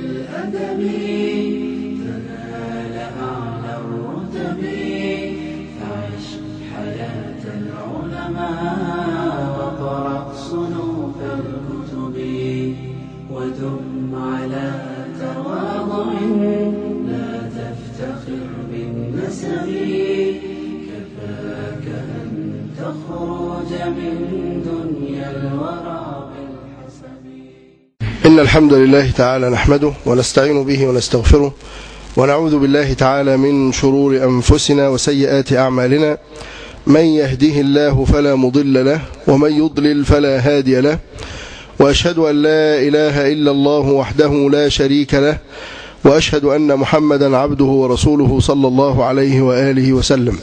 بالأدب تنال أعلى الرتب فعش حياة العلماء وقرأ صنوف الكتب ودم على تواضع لا تفتخر بالنسب كفاك أن تخرج من دنيا الورى بالحسب إن الحمد لله تعالى نحمده ونستعين به ونستغفره ونعوذ بالله تعالى من شرور أنفسنا وسيئات أعمالنا من يهده الله فلا مضل له ومن يضلل فلا هادي له وأشهد أن لا إله إلا الله وحده لا شريك له وأشهد أن محمدا عبده ورسوله صلى الله عليه وآله وسلم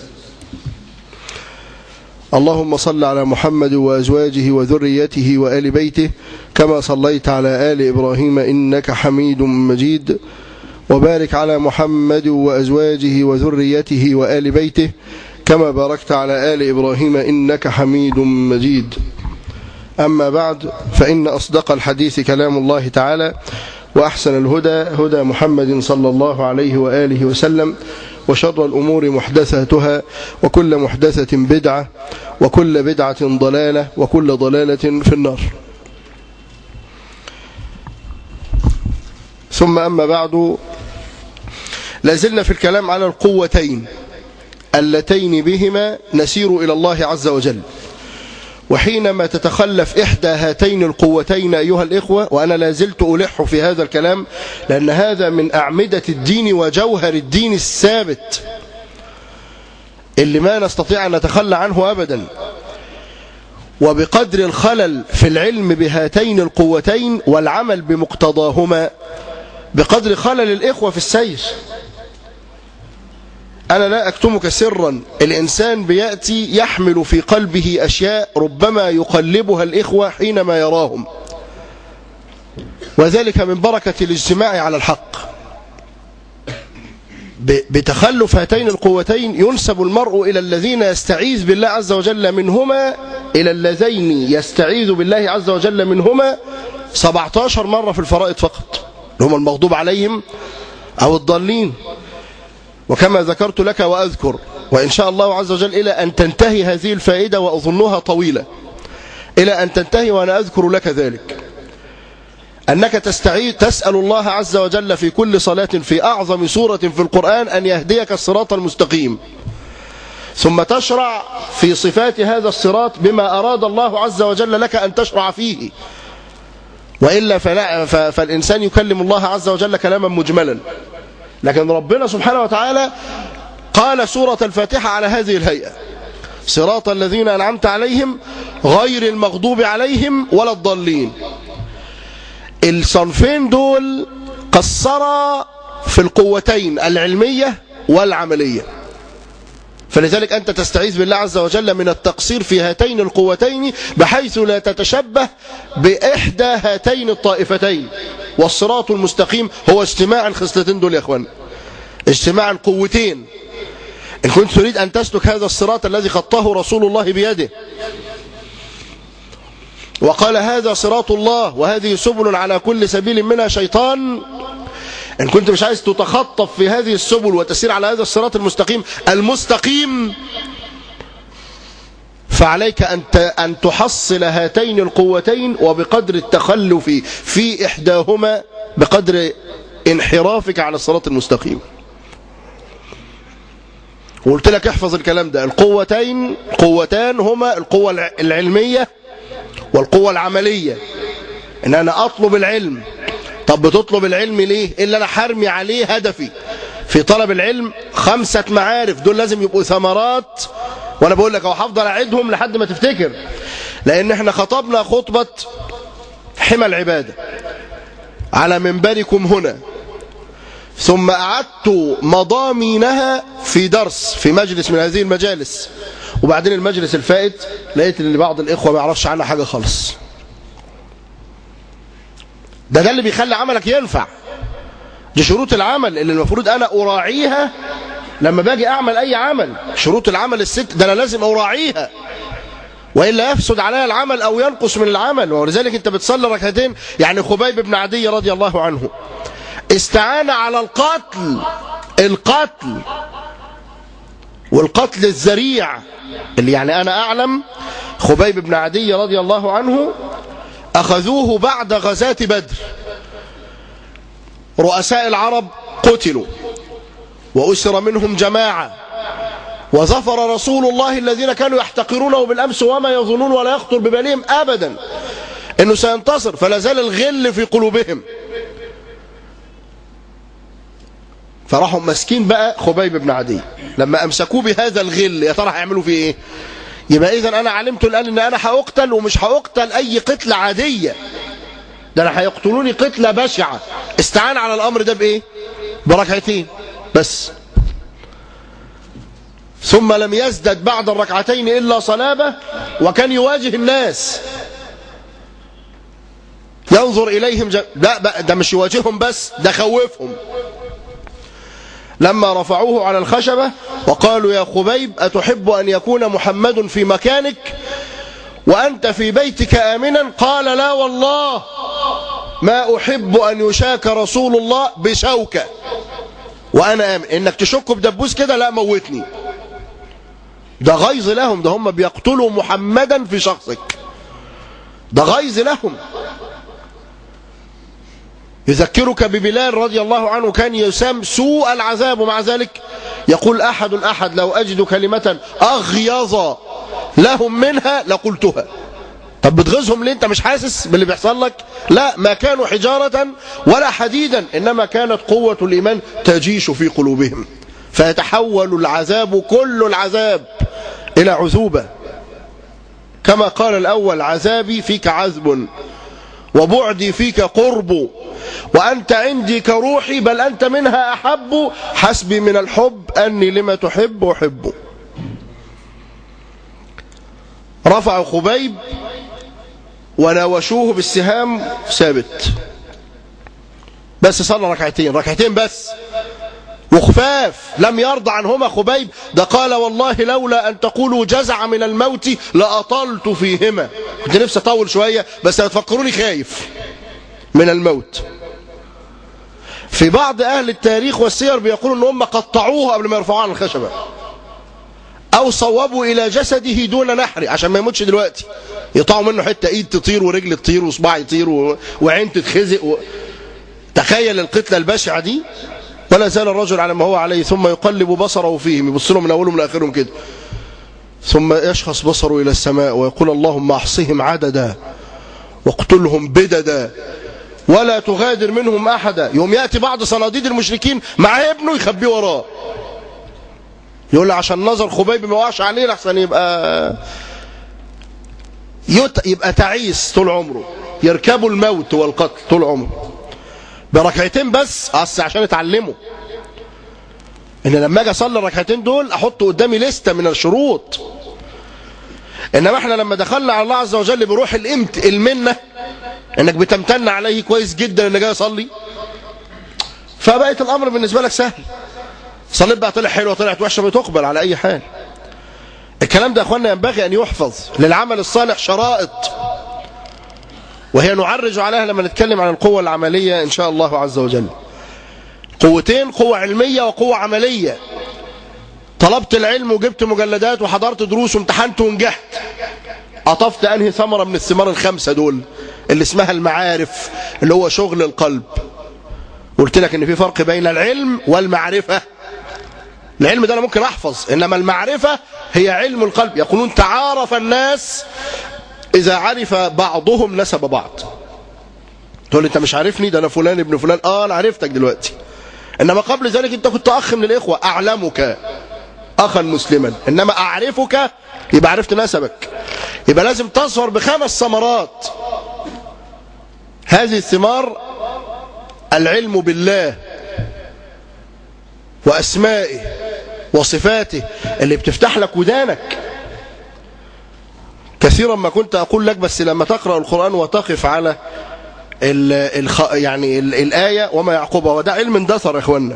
اللهم صل على محمد وأزواجه وذريته وآل بيته كما صليت على آل إبراهيم إنك حميد مجيد وبارك على محمد وأزواجه وذريته وآل بيته كما باركت على آل إبراهيم إنك حميد مجيد أما بعد فإن أصدق الحديث كلام الله تعالى وأحسن الهدى هدى محمد صلى الله عليه وآله وسلم وشر الأمور محدثاتها وكل محدثة بدعة وكل بدعة ضلالة وكل ضلالة في النار ثم أما بعد لازلنا في الكلام على القوتين اللتين بهما نسير إلى الله عز وجل وحينما تتخلف إحدى هاتين القوتين أيها الإخوة وأنا لازلت ألح في هذا الكلام لأن هذا من أعمدة الدين وجوهر الدين الثابت اللي ما نستطيع أن نتخلى عنه أبدا وبقدر الخلل في العلم بهاتين القوتين والعمل بمقتضاهما بقدر خلل الإخوة في السير أنا لا أكتمك سرا الإنسان بيأتي يحمل في قلبه أشياء ربما يقلبها الإخوة حينما يراهم وذلك من بركة الاجتماع على الحق بتخلف هاتين القوتين ينسب المرء إلى الذين يستعيذ بالله عز وجل منهما إلى اللذين يستعيذ بالله عز وجل منهما 17 مرة في الفرائض فقط هم المغضوب عليهم أو الضالين وكما ذكرت لك وأذكر وإن شاء الله عز وجل إلى أن تنتهي هذه الفائدة وأظنها طويلة إلى أن تنتهي وأنا أذكر لك ذلك أنك تستعيد تسأل الله عز وجل في كل صلاة في أعظم سورة في القرآن أن يهديك الصراط المستقيم ثم تشرع في صفات هذا الصراط بما أراد الله عز وجل لك أن تشرع فيه وإلا فلا فالإنسان يكلم الله عز وجل كلاما مجملا لكن ربنا سبحانه وتعالى قال سورة الفاتحة على هذه الهيئة صراط الذين أنعمت عليهم غير المغضوب عليهم ولا الضالين الصنفين دول قصرا في القوتين العلمية والعملية فلذلك أنت تستعيذ بالله عز وجل من التقصير في هاتين القوتين بحيث لا تتشبه بإحدى هاتين الطائفتين والصراط المستقيم هو اجتماع الخصلتين دول يا أخوان اجتماع القوتين إن كنت تريد أن تسلك هذا الصراط الذي خطاه رسول الله بيده وقال هذا صراط الله وهذه سبل على كل سبيل منها شيطان إن كنت مش عايز تتخطف في هذه السبل وتسير على هذا الصراط المستقيم المستقيم فعليك أن أن تحصل هاتين القوتين وبقدر التخلف في إحداهما بقدر انحرافك على الصراط المستقيم وقلت لك احفظ الكلام ده القوتين قوتان هما القوة العلمية والقوة العملية ان انا اطلب العلم طب بتطلب العلم ليه الا انا حرمي عليه هدفي في طلب العلم خمسة معارف دول لازم يبقوا ثمرات وانا بقول لك اهو هفضل اعيدهم لحد ما تفتكر لان احنا خطبنا خطبة حمى العبادة على منبركم هنا ثم أعدت مضامينها في درس في مجلس من هذه المجالس وبعدين المجلس الفائت لقيت ان بعض الإخوة ما يعرفش عنها حاجة خالص ده ده اللي بيخلي عملك ينفع دي شروط العمل اللي المفروض أنا أراعيها لما باجي أعمل أي عمل شروط العمل الست ده أنا لازم أراعيها وإلا يفسد عليها العمل أو ينقص من العمل ولذلك أنت بتصلي ركعتين يعني خبيب بن عدي رضي الله عنه استعان على القتل القتل والقتل الذريع اللي يعني أنا أعلم خبيب بن عدي رضي الله عنه أخذوه بعد غزاة بدر رؤساء العرب قتلوا وأسر منهم جماعة وظفر رسول الله الذين كانوا يحتقرونه بالأمس وما يظنون ولا يخطر ببالهم أبدا أنه سينتصر فلا زال الغل في قلوبهم فراحوا مسكين بقى خبيب بن عدي لما أمسكوه بهذا الغل يا ترى هيعملوا فيه إيه يبقى إذا أنا علمت الآن أن أنا هأقتل ومش هأقتل أي قتلة عادية ده أنا هيقتلوني قتلة بشعة استعان على الأمر ده بإيه بركعتين بس ثم لم يزدد بعد الركعتين إلا صلابة وكان يواجه الناس ينظر إليهم ج... لا بقى ده مش يواجههم بس ده خوفهم لما رفعوه على الخشبة وقالوا يا خبيب أتحب أن يكون محمد في مكانك وأنت في بيتك آمنا قال لا والله ما أحب أن يشاك رسول الله بشوكة وأنا آمن إنك تشك بدبوس كده لا موتني ده غيظ لهم ده هم بيقتلوا محمدا في شخصك ده غيظ لهم يذكرك ببلال رضي الله عنه كان يسام سوء العذاب ومع ذلك يقول أحد أحد لو أجد كلمة أغيظ لهم منها لقلتها طب بتغيظهم ليه انت مش حاسس باللي بيحصل لك لا ما كانوا حجارة ولا حديدا إنما كانت قوة الإيمان تجيش في قلوبهم فيتحول العذاب كل العذاب إلى عذوبة كما قال الأول عذابي فيك عذب وبعدي فيك قرب وأنت عندي كروحي بل أنت منها أحب حسبي من الحب أني لما تحب أحب رفع خبيب وناوشوه بالسهام ثابت بس صلى ركعتين ركعتين بس وخفاف لم يرضى عنهما خبيب ده قال والله لولا أن تقولوا جزع من الموت لأطلت فيهما كنت نفسي أطول شوية بس هتفكروني خايف من الموت في بعض أهل التاريخ والسير بيقولوا أن هم قطعوه قبل ما يرفعوه عن الخشبة أو صوبوا إلى جسده دون نحر عشان ما يموتش دلوقتي يقطعوا منه حتة إيد تطير ورجل تطير وصباع يطير و... وعين تتخزق و... تخيل القتلة البشعة دي ولا زال الرجل على ما هو عليه ثم يقلب بصره فيهم يبص لهم من أولهم لآخرهم كده ثم يشخص بصره إلى السماء ويقول اللهم أحصهم عددا واقتلهم بددا ولا تغادر منهم أحدا يوم يأتي بعض صناديد المشركين مع ابنه يخبيه وراه يقول له عشان نظر خبيب ما وقعش عليه لحسن يبقى يت... يبقى تعيس طول عمره يركبوا الموت والقتل طول عمره بركعتين بس اصل عشان يتعلموا ان لما اجي اصلي الركعتين دول احط قدامي لستة من الشروط انما احنا لما دخلنا على الله عز وجل بروح الامت المنة انك بتمتن عليه كويس جدا ان جاي اصلي فبقت الامر بالنسبة لك سهل صليت بقى طلع حلوه طلعت وحشه بتقبل على اي حال الكلام ده يا اخوانا ينبغي ان يحفظ للعمل الصالح شرائط وهي نعرج عليها لما نتكلم عن القوة العملية إن شاء الله عز وجل قوتين قوة علمية وقوة عملية طلبت العلم وجبت مجلدات وحضرت دروس وامتحنت ونجحت قطفت أنهي ثمرة من الثمار الخمسة دول اللي اسمها المعارف اللي هو شغل القلب قلت لك ان في فرق بين العلم والمعرفة العلم ده انا ممكن احفظ انما المعرفة هي علم القلب يقولون تعارف الناس إذا عرف بعضهم نسب بعض تقول انت مش عارفني ده انا فلان ابن فلان اه انا عرفتك دلوقتي انما قبل ذلك انت كنت اخ من الاخوة اعلمك اخا مسلما انما اعرفك يبقى عرفت نسبك يبقى لازم تصفر بخمس ثمرات هذه الثمار العلم بالله واسمائه وصفاته اللي بتفتح لك ودانك كثيرا ما كنت أقول لك بس لما تقرأ القرآن وتقف على ال الخ... يعني ال الآية وما يعقبها وده علم اندثر يا إخوانا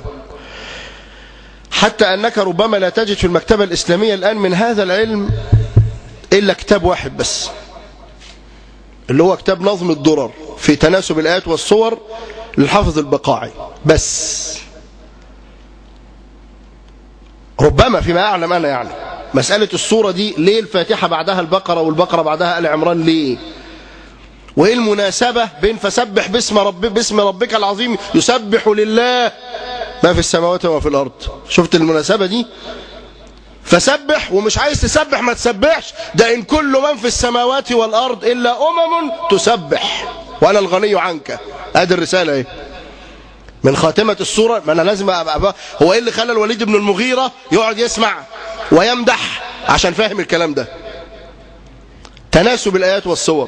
حتى أنك ربما لا تجد في المكتبة الإسلامية الآن من هذا العلم إلا كتاب واحد بس اللي هو كتاب نظم الدرر في تناسب الآيات والصور للحافظ البقاعي بس ربما فيما أعلم أنا يعني مسألة الصورة دي ليه الفاتحة بعدها البقرة والبقرة بعدها آل عمران ليه وإيه المناسبة بين فسبح باسم, رب باسم ربك العظيم يسبح لله ما في السماوات وما في الأرض شفت المناسبة دي فسبح ومش عايز تسبح ما تسبحش ده إن كل من في السماوات والأرض إلا أمم تسبح وأنا الغني عنك هذه الرسالة ايه من خاتمة السورة ما أنا لازم أبقى أبقى هو إيه اللي خلى الوليد بن المغيرة يقعد يسمع ويمدح عشان فاهم الكلام ده تناسب الآيات والصور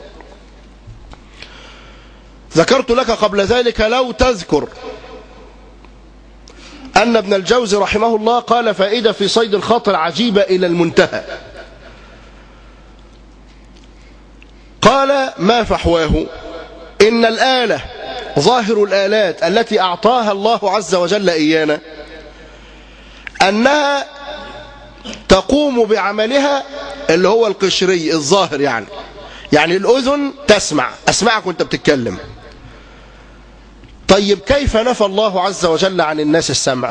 ذكرت لك قبل ذلك لو تذكر أن ابن الجوزي رحمه الله قال فائدة في صيد الخاطر عجيبة إلى المنتهى قال ما فحواه إن الآلة ظاهر الآلات التي أعطاها الله عز وجل إيانا أنها تقوم بعملها اللي هو القشري الظاهر يعني يعني الأذن تسمع أسمعك وانت بتتكلم طيب كيف نفى الله عز وجل عن الناس السمع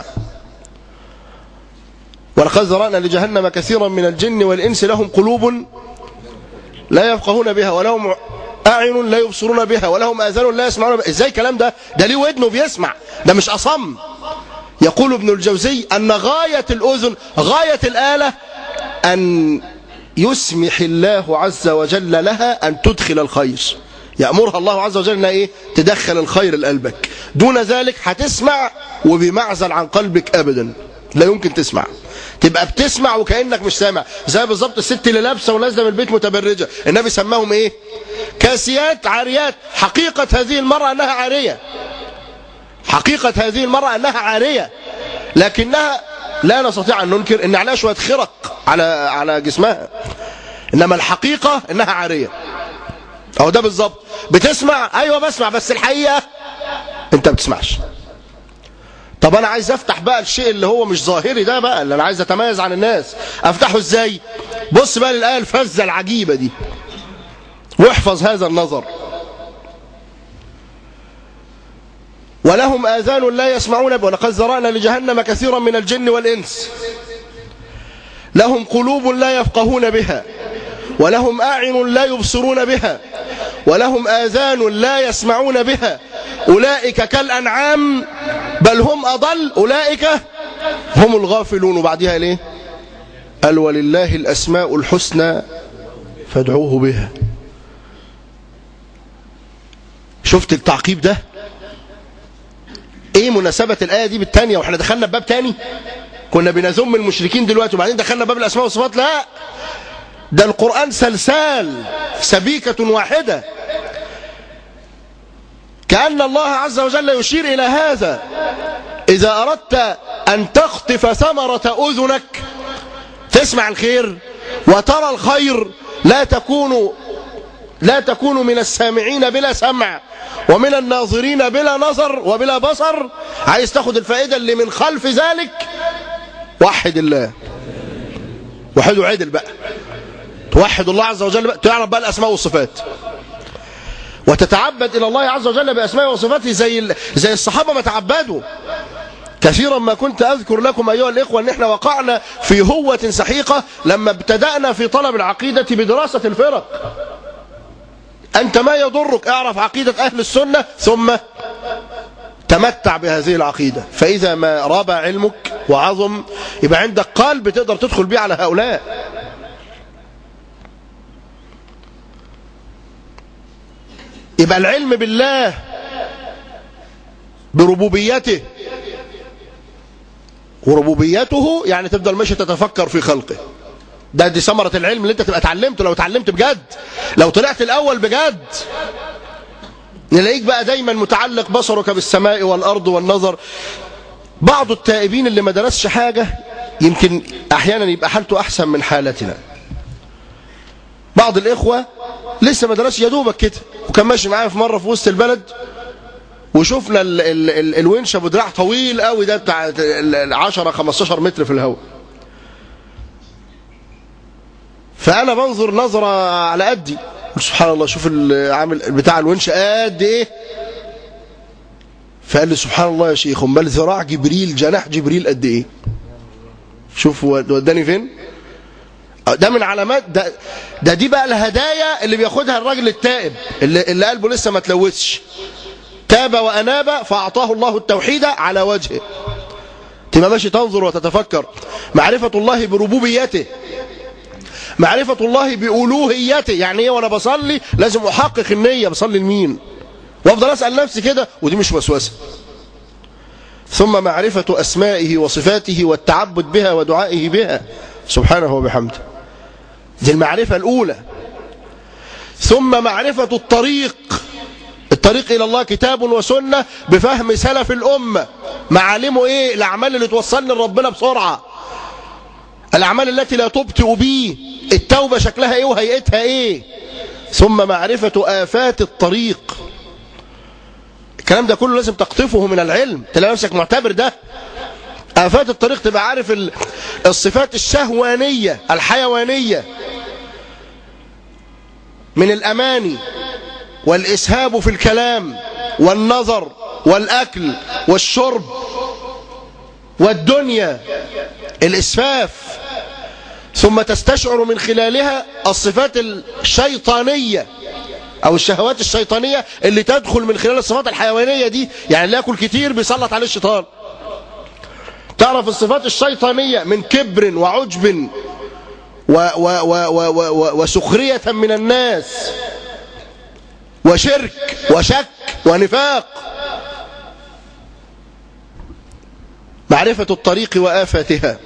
ولقد ذرأنا لجهنم كثيرا من الجن والإنس لهم قلوب لا يفقهون بها ولهم أعين لا يبصرون بها ولهم آذان لا يسمعون بها إزاي الكلام ده ده ليه ودنه بيسمع ده مش أصم يقول ابن الجوزي أن غاية الأذن غاية الآلة أن يسمح الله عز وجل لها أن تدخل الخير يأمرها الله عز وجل أنها إيه؟ تدخل الخير لقلبك دون ذلك هتسمع وبمعزل عن قلبك أبدا لا يمكن تسمع تبقى بتسمع وكأنك مش سامع زي بالظبط الست اللي لابسه ونازله من البيت متبرجه النبي سماهم ايه كاسيات عاريات حقيقه هذه المراه انها عاريه حقيقه هذه المراه انها عاريه لكنها لا نستطيع ان ننكر ان عليها شويه خرق على على جسمها انما الحقيقه انها عاريه اهو ده بالظبط بتسمع ايوه بسمع بس الحقيقه انت ما بتسمعش طب انا عايز افتح بقى الشيء اللي هو مش ظاهري ده بقى اللي انا عايز اتميز عن الناس افتحه ازاي بص بقى للايه الفزه العجيبه دي واحفظ هذا النظر ولهم آذان لا يسمعون بها ولقد ذرأنا لجهنم كثيرا من الجن والإنس لهم قلوب لا يفقهون بها ولهم أعين لا يبصرون بها ولهم آذان لا يسمعون بها أولئك كالأنعام بل هم أضل أولئك هم الغافلون وبعدها ليه قال ولله الأسماء الحسنى فادعوه بها شفت التعقيب ده ايه مناسبة الآية دي بالتانية واحنا دخلنا بباب تاني كنا بنذم المشركين دلوقتي وبعدين دخلنا باب الأسماء والصفات لا ده القرآن سلسال سبيكة واحدة كأن الله عز وجل يشير إلى هذا إذا أردت أن تخطف ثمرة أذنك تسمع الخير وترى الخير لا تكون لا تكون من السامعين بلا سمع ومن الناظرين بلا نظر وبلا بصر عايز تاخد الفائدة اللي من خلف ذلك وحد الله وحده عدل بقى توحد الله عز وجل بقى تعرف بقى الأسماء والصفات وتتعبد إلى الله عز وجل بأسمائه وصفاته زي زي الصحابة ما تعبدوا كثيرا ما كنت أذكر لكم أيها الإخوة أن احنا وقعنا في هوة سحيقة لما ابتدأنا في طلب العقيدة بدراسة الفرق أنت ما يضرك اعرف عقيدة أهل السنة ثم تمتع بهذه العقيدة فإذا ما راب علمك وعظم يبقى عندك قلب تقدر تدخل بيه على هؤلاء يبقى العلم بالله بربوبيته وربوبيته يعني تفضل ماشي تتفكر في خلقه ده دي ثمرة العلم اللي انت تبقى اتعلمته لو اتعلمت بجد لو طلعت الاول بجد نلاقيك بقى دايما متعلق بصرك بالسماء والارض والنظر بعض التائبين اللي ما درسش حاجة يمكن احيانا يبقى حالته احسن من حالتنا بعض الاخوة لسه ما درسش يا دوبك كده وكان ماشي معايا في مرة في وسط البلد وشفنا ال ال ال الونش ابو دراع طويل قوي ده بتاع 10 15 متر في الهواء فانا بنظر نظرة على قدي سبحان الله شوف عامل بتاع الونش قد ايه فقال لي سبحان الله يا شيخ امال ذراع جبريل جناح جبريل قد ايه شوف وداني فين ده من علامات ده, ده دي بقى الهدايا اللي بياخدها الراجل التائب اللي, اللي قلبه لسه ما تلوثش تاب وأناب فأعطاه الله التوحيد على وجهه تبقى ماشي تنظر وتتفكر معرفة الله بربوبيته معرفة الله بألوهيته يعني ايه وانا بصلي لازم احقق النية بصلي لمين وافضل اسأل نفسي كده ودي مش وسوسة ثم معرفة أسمائه وصفاته والتعبد بها ودعائه بها سبحانه وبحمده دي المعرفة الأولى ثم معرفة الطريق الطريق إلى الله كتاب وسنة بفهم سلف الأمة معالمه إيه الأعمال اللي توصلني لربنا بسرعة الأعمال التي لا تبطئ بي التوبة شكلها إيه وهيئتها إيه ثم معرفة آفات الطريق الكلام ده كله لازم تقطفه من العلم تلاقي نفسك معتبر ده آفات الطريق تبقى عارف الصفات الشهوانية الحيوانية من الأماني والإسهاب في الكلام والنظر والأكل والشرب والدنيا الإسفاف ثم تستشعر من خلالها الصفات الشيطانية أو الشهوات الشيطانية اللي تدخل من خلال الصفات الحيوانية دي يعني اللي يأكل كتير بيسلط عليه الشيطان تعرف الصفات الشيطانية من كبر وعجب و و و و و وسخرية من الناس وشرك وشك ونفاق معرفة الطريق وآفاتها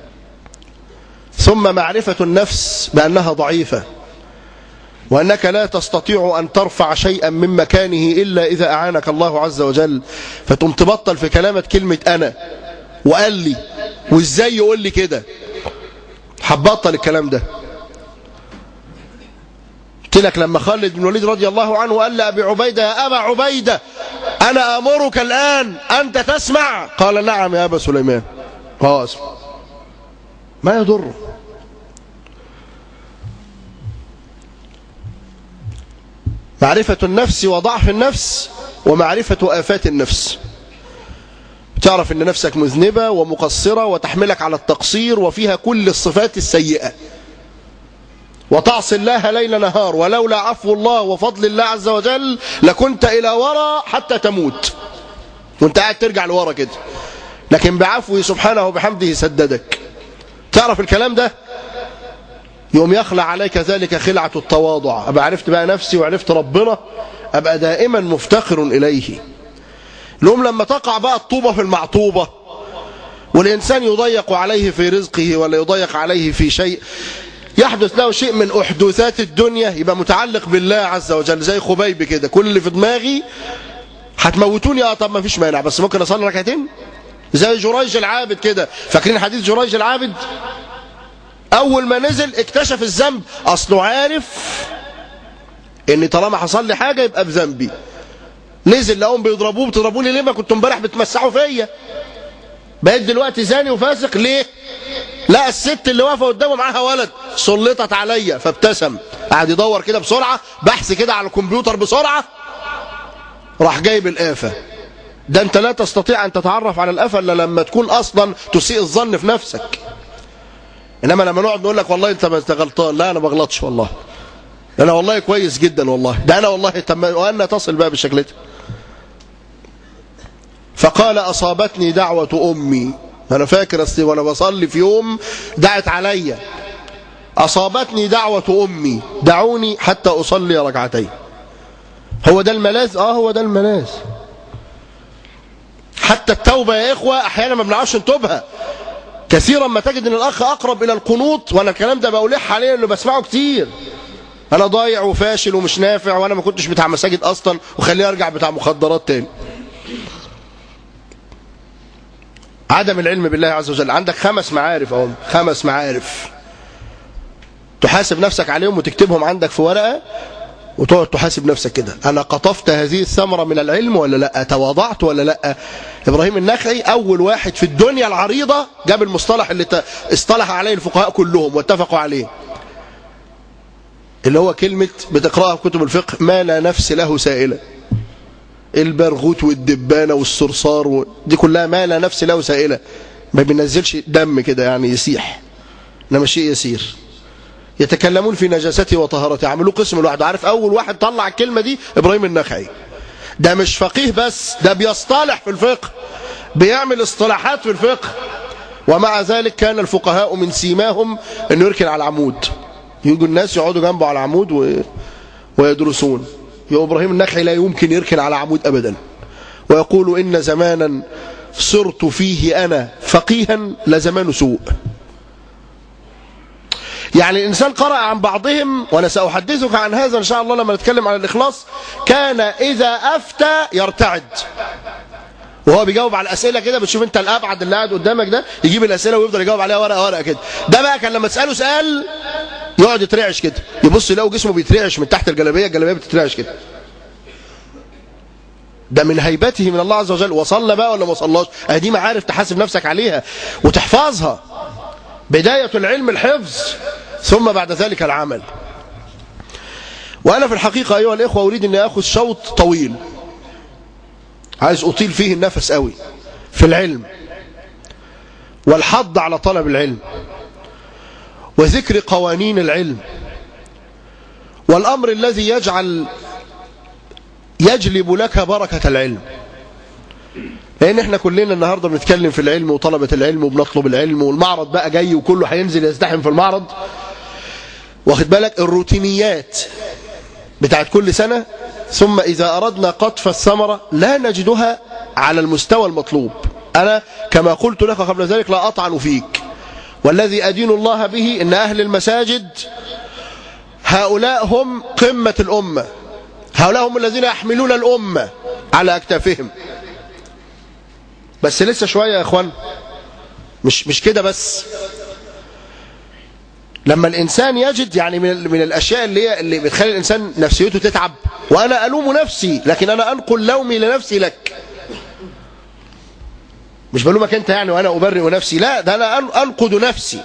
ثم معرفة النفس بأنها ضعيفة وأنك لا تستطيع أن ترفع شيئا من مكانه إلا إذا أعانك الله عز وجل فتم تبطل في كلامة كلمة أنا وقال لي وإزاي يقول لي كده هتبطل الكلام ده قلت لك لما خالد بن الوليد رضي الله عنه قال لأبي عبيدة يا أبا عبيدة أنا أمرك الآن أنت تسمع قال نعم يا أبا سليمان هو أسمع ما يضره معرفة النفس وضعف النفس ومعرفة آفات النفس تعرف ان نفسك مذنبة ومقصرة وتحملك على التقصير وفيها كل الصفات السيئة وتعصي الله ليل نهار ولولا عفو الله وفضل الله عز وجل لكنت إلى وراء حتى تموت وانت قاعد ترجع لورا كده لكن بعفوه سبحانه وبحمده سددك تعرف الكلام ده يوم يخلع عليك ذلك خلعة التواضع أبقى عرفت بقى نفسي وعرفت ربنا أبقى دائما مفتقر إليه اليوم لما تقع بقى الطوبة في المعطوبة والإنسان يضيق عليه في رزقه ولا يضيق عليه في شيء يحدث له شيء من أحدوثات الدنيا يبقى متعلق بالله عز وجل زي خبيب كده كل اللي في دماغي هتموتوني اه طب ما فيش مانع بس ممكن اصلي ركعتين زي جريج العابد كده فاكرين حديث جريج العابد اول ما نزل اكتشف الذنب اصله عارف ان طالما حصل لي حاجه يبقى بذنبي نزل لقوهم بيضربوه بتضربوني ليه ما كنتوا امبارح بتمسحوا فيا بقيت دلوقتي زاني وفاسق ليه لا الست اللي واقفه قدامه معاها ولد سلطت عليا فابتسم قعد يدور كده بسرعه بحث كده على الكمبيوتر بسرعه راح جايب الآفة ده انت لا تستطيع ان تتعرف على الآفة الا لما تكون اصلا تسيء الظن في نفسك انما لما نقعد نقول لك والله انت غلطان لا انا ما بغلطش والله انا والله كويس جدا والله ده انا والله تم وانا تصل بقى بالشكل ده فقال اصابتني دعوة امي انا فاكر اصلي وانا بصلي في يوم دعت عليا اصابتني دعوة امي دعوني حتى اصلي ركعتين هو ده الملاذ اه هو ده الملاذ حتى التوبة يا إخوة أحيانا ما بنعرفش نتوبها كثيرا ما تجد ان الأخ أقرب إلى القنوط وأنا الكلام ده بقولح عليه اللي بسمعه كتير أنا ضايع وفاشل ومش نافع وأنا ما كنتش بتاع مساجد أصلا وخليه أرجع بتاع مخدرات تاني عدم العلم بالله عز وجل عندك خمس معارف أهو خمس معارف تحاسب نفسك عليهم وتكتبهم عندك في ورقة وتقعد تحاسب نفسك كده انا قطفت هذه الثمرة من العلم ولا لا تواضعت ولا لا ابراهيم النخعي اول واحد في الدنيا العريضة جاب المصطلح اللي اصطلح عليه الفقهاء كلهم واتفقوا عليه اللي هو كلمة بتقرأها في كتب الفقه ما لا نفس له سائلة البرغوت والدبانة والصرصار و... دي كلها ما لا نفس له سائلة ما بينزلش دم كده يعني يسيح انما شيء يسير يتكلمون في نجاسته وطهارته عملوا قسم لوحده عارف اول واحد طلع الكلمة دي ابراهيم النخعي ده مش فقيه بس ده بيصطلح في الفقه بيعمل اصطلاحات في الفقه ومع ذلك كان الفقهاء من سيماهم انه يركن على العمود يجوا الناس يقعدوا جنبه على العمود و... ويدرسون يا ابراهيم النخعي لا يمكن يركن على عمود ابدا ويقول ان زمانا صرت فيه انا فقيها لزمان سوء يعني الإنسان قرأ عن بعضهم وأنا سأحدثك عن هذا إن شاء الله لما نتكلم عن الإخلاص كان إذا أفتى يرتعد وهو بيجاوب على الأسئلة كده بتشوف أنت الأبعد اللي قاعد قدامك ده يجيب الأسئلة ويفضل يجاوب عليها ورقة ورقة كده ده بقى كان لما تسأله سؤال يقعد يترعش كده يبص يلاقوا جسمه بيترعش من تحت الجلابية الجلابية بتترعش كده ده من هيبته من الله عز وجل وصلى بقى ولا ما صلاش ادي معارف تحاسب نفسك عليها وتحفظها بداية العلم الحفظ ثم بعد ذلك العمل وأنا في الحقيقة أيها الإخوة أريد أن أخذ شوط طويل عايز أطيل فيه النفس قوي في العلم والحض على طلب العلم وذكر قوانين العلم والأمر الذي يجعل يجلب لك بركة العلم لان احنا كلنا النهارده بنتكلم في العلم وطلبه العلم وبنطلب العلم والمعرض بقى جاي وكله هينزل يزدحم في المعرض واخد بالك الروتينيات بتاعت كل سنه ثم اذا اردنا قطف الثمره لا نجدها على المستوى المطلوب انا كما قلت لك قبل ذلك لا اطعن فيك والذي ادين الله به ان اهل المساجد هؤلاء هم قمه الامه هؤلاء هم الذين يحملون الامه على اكتافهم بس لسه شوية يا اخوان مش مش كده بس لما الانسان يجد يعني من من الاشياء اللي هي اللي بتخلي الانسان نفسيته تتعب وانا الوم نفسي لكن انا انقل لومي لنفسي لك مش بلومك انت يعني وانا ابرئ نفسي لا ده انا انقد نفسي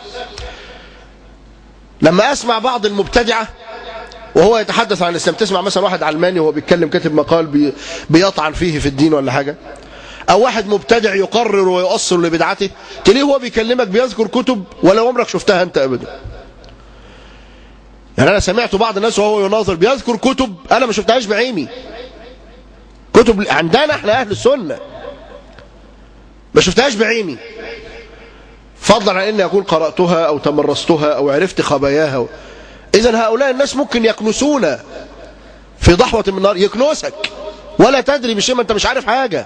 لما اسمع بعض المبتدعه وهو يتحدث عن الاسلام تسمع مثلا واحد علماني وهو بيتكلم كاتب مقال بي بيطعن فيه في الدين ولا حاجه او واحد مبتدع يقرر ويؤصل لبدعته تلاقيه هو بيكلمك بيذكر كتب ولا عمرك شفتها انت ابدا يعني انا سمعت بعض الناس وهو يناظر بيذكر كتب انا ما شفتهاش بعيني كتب عندنا احنا اهل السنه ما شفتهاش بعيني فضلا عن اني اكون قراتها او تمرستها او عرفت خباياها اذا هؤلاء الناس ممكن يكنسون في ضحوه من النار يكنسك ولا تدري بشيء ما انت مش عارف حاجه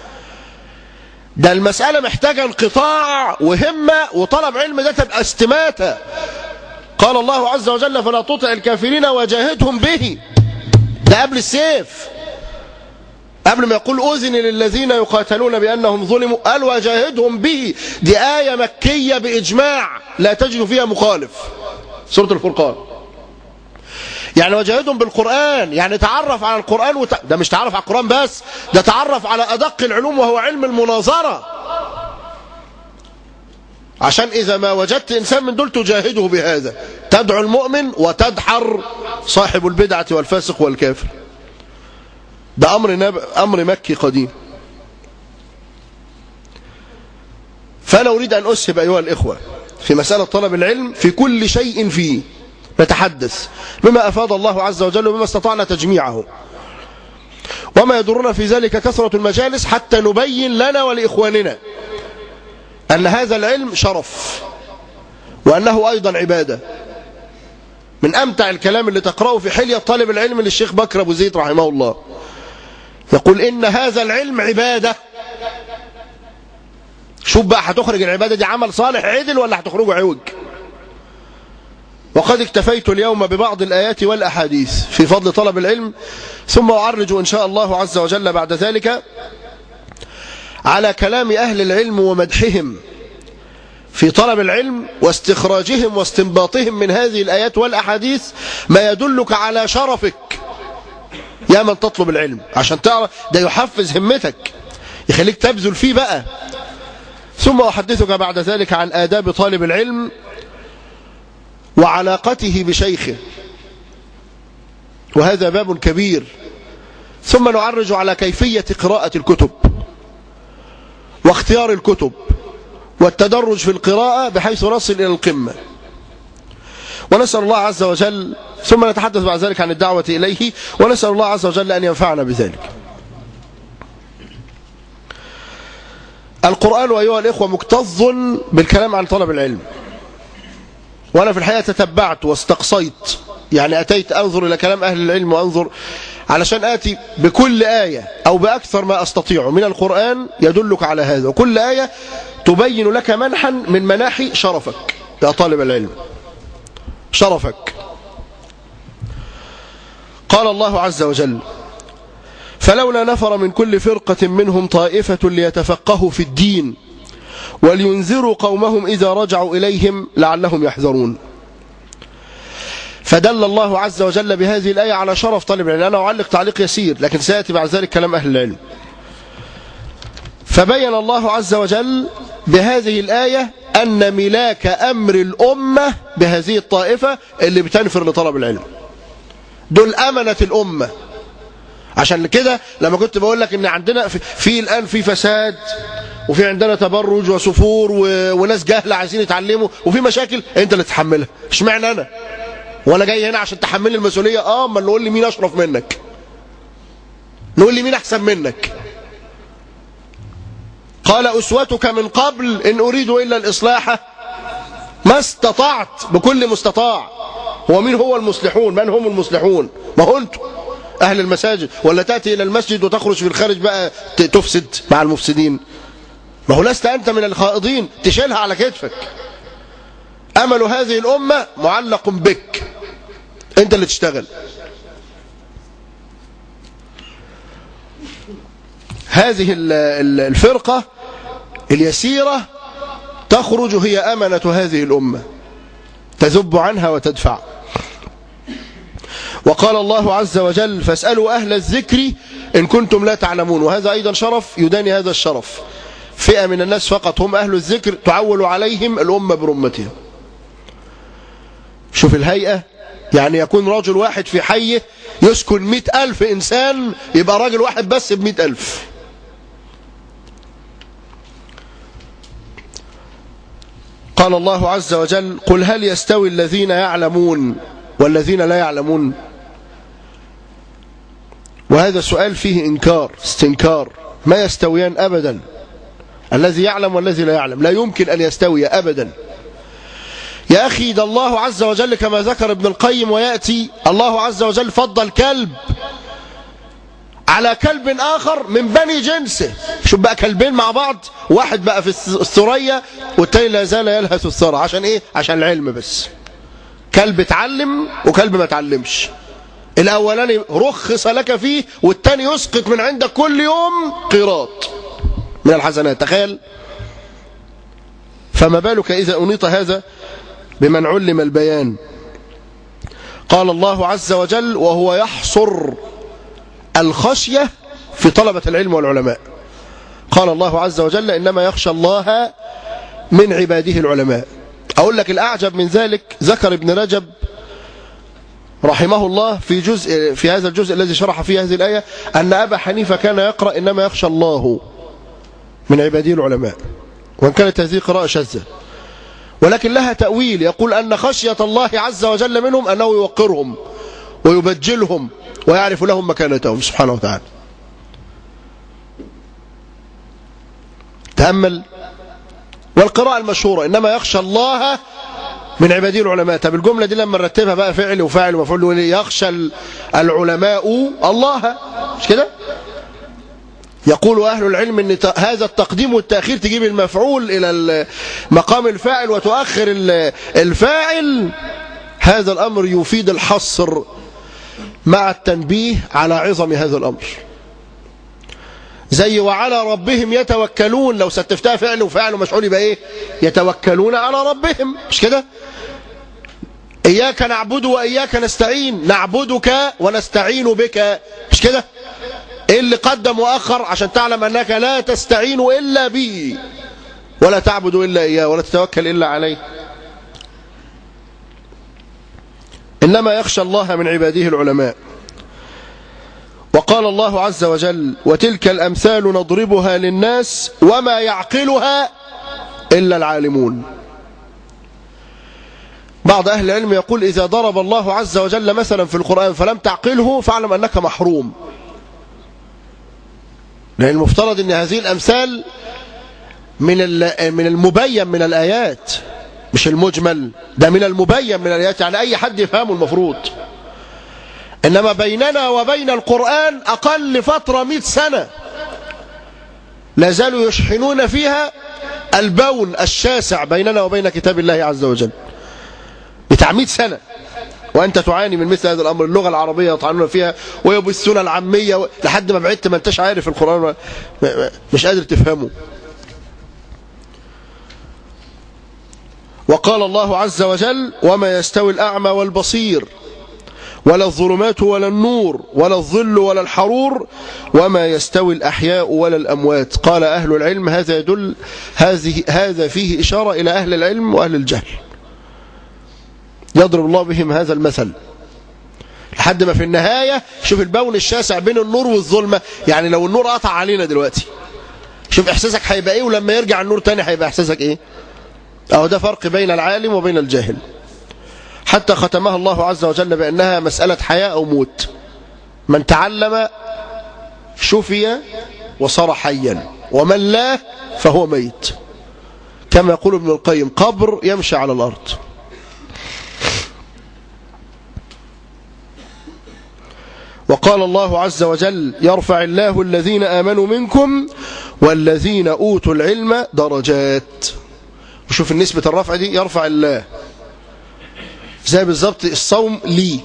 ده المسألة محتاجة انقطاع وهمة وطلب علم ده تبقى استماتة قال الله عز وجل فلا تطع الكافرين وجاهدهم به ده قبل السيف قبل ما يقول أذن للذين يقاتلون بأنهم ظلموا قال وجاهدهم به دي آية مكية بإجماع لا تجد فيها مخالف سورة الفرقان يعني وجاهدهم بالقرآن يعني تعرف على القرآن وت... ده مش تعرف على القرآن بس ده تعرف على أدق العلوم وهو علم المناظرة عشان إذا ما وجدت إنسان من دول تجاهده بهذا تدعو المؤمن وتدحر صاحب البدعة والفاسق والكافر ده أمر, نب... أمر مكي قديم فأنا أريد أن أسهب أيها الإخوة في مسألة طلب العلم في كل شيء فيه نتحدث بما أفاد الله عز وجل وبما استطعنا تجميعه وما يضرنا في ذلك كثرة المجالس حتى نبين لنا ولإخواننا أن هذا العلم شرف وأنه أيضا عبادة من أمتع الكلام اللي تقرأه في حلية طالب العلم للشيخ بكر أبو زيد رحمه الله يقول إن هذا العلم عبادة شوف بقى هتخرج العبادة دي عمل صالح عدل ولا هتخرجه عوج وقد اكتفيت اليوم ببعض الآيات والأحاديث في فضل طلب العلم ثم أعرج إن شاء الله عز وجل بعد ذلك على كلام أهل العلم ومدحهم في طلب العلم واستخراجهم واستنباطهم من هذه الآيات والأحاديث ما يدلك على شرفك يا من تطلب العلم عشان تعرف ده يحفز همتك يخليك تبذل فيه بقى ثم أحدثك بعد ذلك عن آداب طالب العلم وعلاقته بشيخه وهذا باب كبير ثم نعرج على كيفية قراءة الكتب واختيار الكتب والتدرج في القراءة بحيث نصل إلى القمة ونسأل الله عز وجل ثم نتحدث بعد ذلك عن الدعوة إليه ونسأل الله عز وجل أن ينفعنا بذلك القرآن أيها الإخوة مكتظ بالكلام عن طلب العلم وأنا في الحقيقة تتبعت واستقصيت يعني أتيت أنظر إلى كلام أهل العلم وأنظر علشان آتي بكل آية أو بأكثر ما أستطيع من القرآن يدلك على هذا وكل آية تبين لك منحا من مناحي شرفك يا طالب العلم شرفك قال الله عز وجل فلولا نفر من كل فرقة منهم طائفة ليتفقهوا في الدين ولينذروا قومهم إذا رجعوا إليهم لعلهم يحذرون فدل الله عز وجل بهذه الآية على شرف طالب العلم أنا أعلق تعليق يسير لكن سيأتي بعد ذلك كلام أهل العلم فبين الله عز وجل بهذه الآية أن ملاك أمر الأمة بهذه الطائفة اللي بتنفر لطلب العلم دول أمنة الأمة عشان كده لما كنت بقول لك ان عندنا في, في الان في فساد وفي عندنا تبرج وسفور و... وناس جهله عايزين يتعلموا وفي مشاكل انت اللي تتحملها اشمعنى انا وانا جاي هنا عشان تحملني المسؤوليه اه اما نقول لي مين اشرف منك نقول لي مين احسن منك قال اسوتك من قبل ان اريد الا الاصلاح ما استطعت بكل مستطاع هو مين هو المصلحون من هم المصلحون ما هو انتم أهل المساجد ولا تأتي إلى المسجد وتخرج في الخارج بقى تفسد مع المفسدين ما هو لست أنت من الخائضين تشيلها على كتفك أمل هذه الأمة معلق بك أنت اللي تشتغل هذه الفرقة اليسيرة تخرج هي أمنة هذه الأمة تذب عنها وتدفع وقال الله عز وجل فاسألوا أهل الذكر إن كنتم لا تعلمون وهذا أيضا شرف يداني هذا الشرف فئة من الناس فقط هم أهل الذكر تعول عليهم الأمة برمتهم شوف الهيئة يعني يكون رجل واحد في حيه يسكن مئة ألف إنسان يبقى راجل واحد بس بمئة ألف قال الله عز وجل قل هل يستوي الذين يعلمون والذين لا يعلمون وهذا السؤال فيه إنكار استنكار ما يستويان أبدا الذي يعلم والذي لا يعلم لا يمكن أن يستوي أبدا يا أخي ده الله عز وجل كما ذكر ابن القيم ويأتي الله عز وجل فضل كلب على كلب آخر من بني جنسه شوف بقى كلبين مع بعض واحد بقى في الثريا والتاني لا زال يلهث الثرى عشان ايه عشان العلم بس كلب اتعلم وكلب ما اتعلمش الاولاني رخص لك فيه والتاني يسقط من عندك كل يوم قيراط من الحسنات تخيل فما بالك إذا أنيط هذا بمن علم البيان قال الله عز وجل وهو يحصر الخشية في طلبة العلم والعلماء قال الله عز وجل إنما يخشى الله من عباده العلماء أقول لك الأعجب من ذلك ذكر ابن رجب رحمه الله في جزء في هذا الجزء الذي شرح فيه هذه الآية أن أبا حنيفة كان يقرأ إنما يخشى الله من عباده العلماء وإن كانت هذه قراءة شاذة ولكن لها تأويل يقول أن خشية الله عز وجل منهم أنه يوقرهم ويبجلهم ويعرف لهم مكانتهم سبحانه وتعالى تأمل والقراءة المشهورة إنما يخشى الله من عباده العلماء طب الجملة دي لما نرتبها بقى فعل وفاعل ومفعول يخشى العلماء الله مش كده يقول أهل العلم أن هذا التقديم والتأخير تجيب المفعول إلى مقام الفاعل وتؤخر الفاعل هذا الأمر يفيد الحصر مع التنبيه على عظم هذا الأمر زي وعلى ربهم يتوكلون لو ستفتها فعل وفاعل ومشعول يبقى ايه يتوكلون على ربهم مش كده إياك نعبد وإياك نستعين نعبدك ونستعين بك مش كده إيه اللي قدم وأخر عشان تعلم أنك لا تستعين إلا به ولا تعبد إلا إياه ولا تتوكل إلا عليه إنما يخشى الله من عباده العلماء وقال الله عز وجل وتلك الأمثال نضربها للناس وما يعقلها إلا العالمون بعض أهل العلم يقول إذا ضرب الله عز وجل مثلا في القرآن فلم تعقله فاعلم أنك محروم لأن المفترض أن هذه الأمثال من من المبين من الآيات مش المجمل ده من المبين من الآيات يعني أي حد يفهمه المفروض إنما بيننا وبين القرآن أقل فترة مئة سنة لا زالوا يشحنون فيها البون الشاسع بيننا وبين كتاب الله عز وجل بتاع 100 سنة وأنت تعاني من مثل هذا الأمر اللغة العربية يطعنون فيها ويبثون العامية و... لحد ما بعدت ما انتش عارف القرآن ما... ما... مش قادر تفهمه وقال الله عز وجل وما يستوي الأعمى والبصير ولا الظلمات ولا النور ولا الظل ولا الحرور وما يستوي الأحياء ولا الأموات قال أهل العلم هذا يدل هذه هذا فيه إشارة إلى أهل العلم وأهل الجهل يضرب الله بهم هذا المثل لحد ما في النهاية شوف البون الشاسع بين النور والظلمة يعني لو النور قطع علينا دلوقتي شوف إحساسك هيبقى إيه ولما يرجع النور تاني هيبقى إحساسك إيه أهو ده فرق بين العالم وبين الجاهل حتى ختمها الله عز وجل بأنها مسألة حياة أو موت من تعلم شفي وصار حيا ومن لا فهو ميت كما يقول ابن القيم قبر يمشي على الأرض وقال الله عز وجل يرفع الله الذين آمنوا منكم والذين أوتوا العلم درجات وشوف النسبة الرفع دي يرفع الله زي بالظبط الصوم لي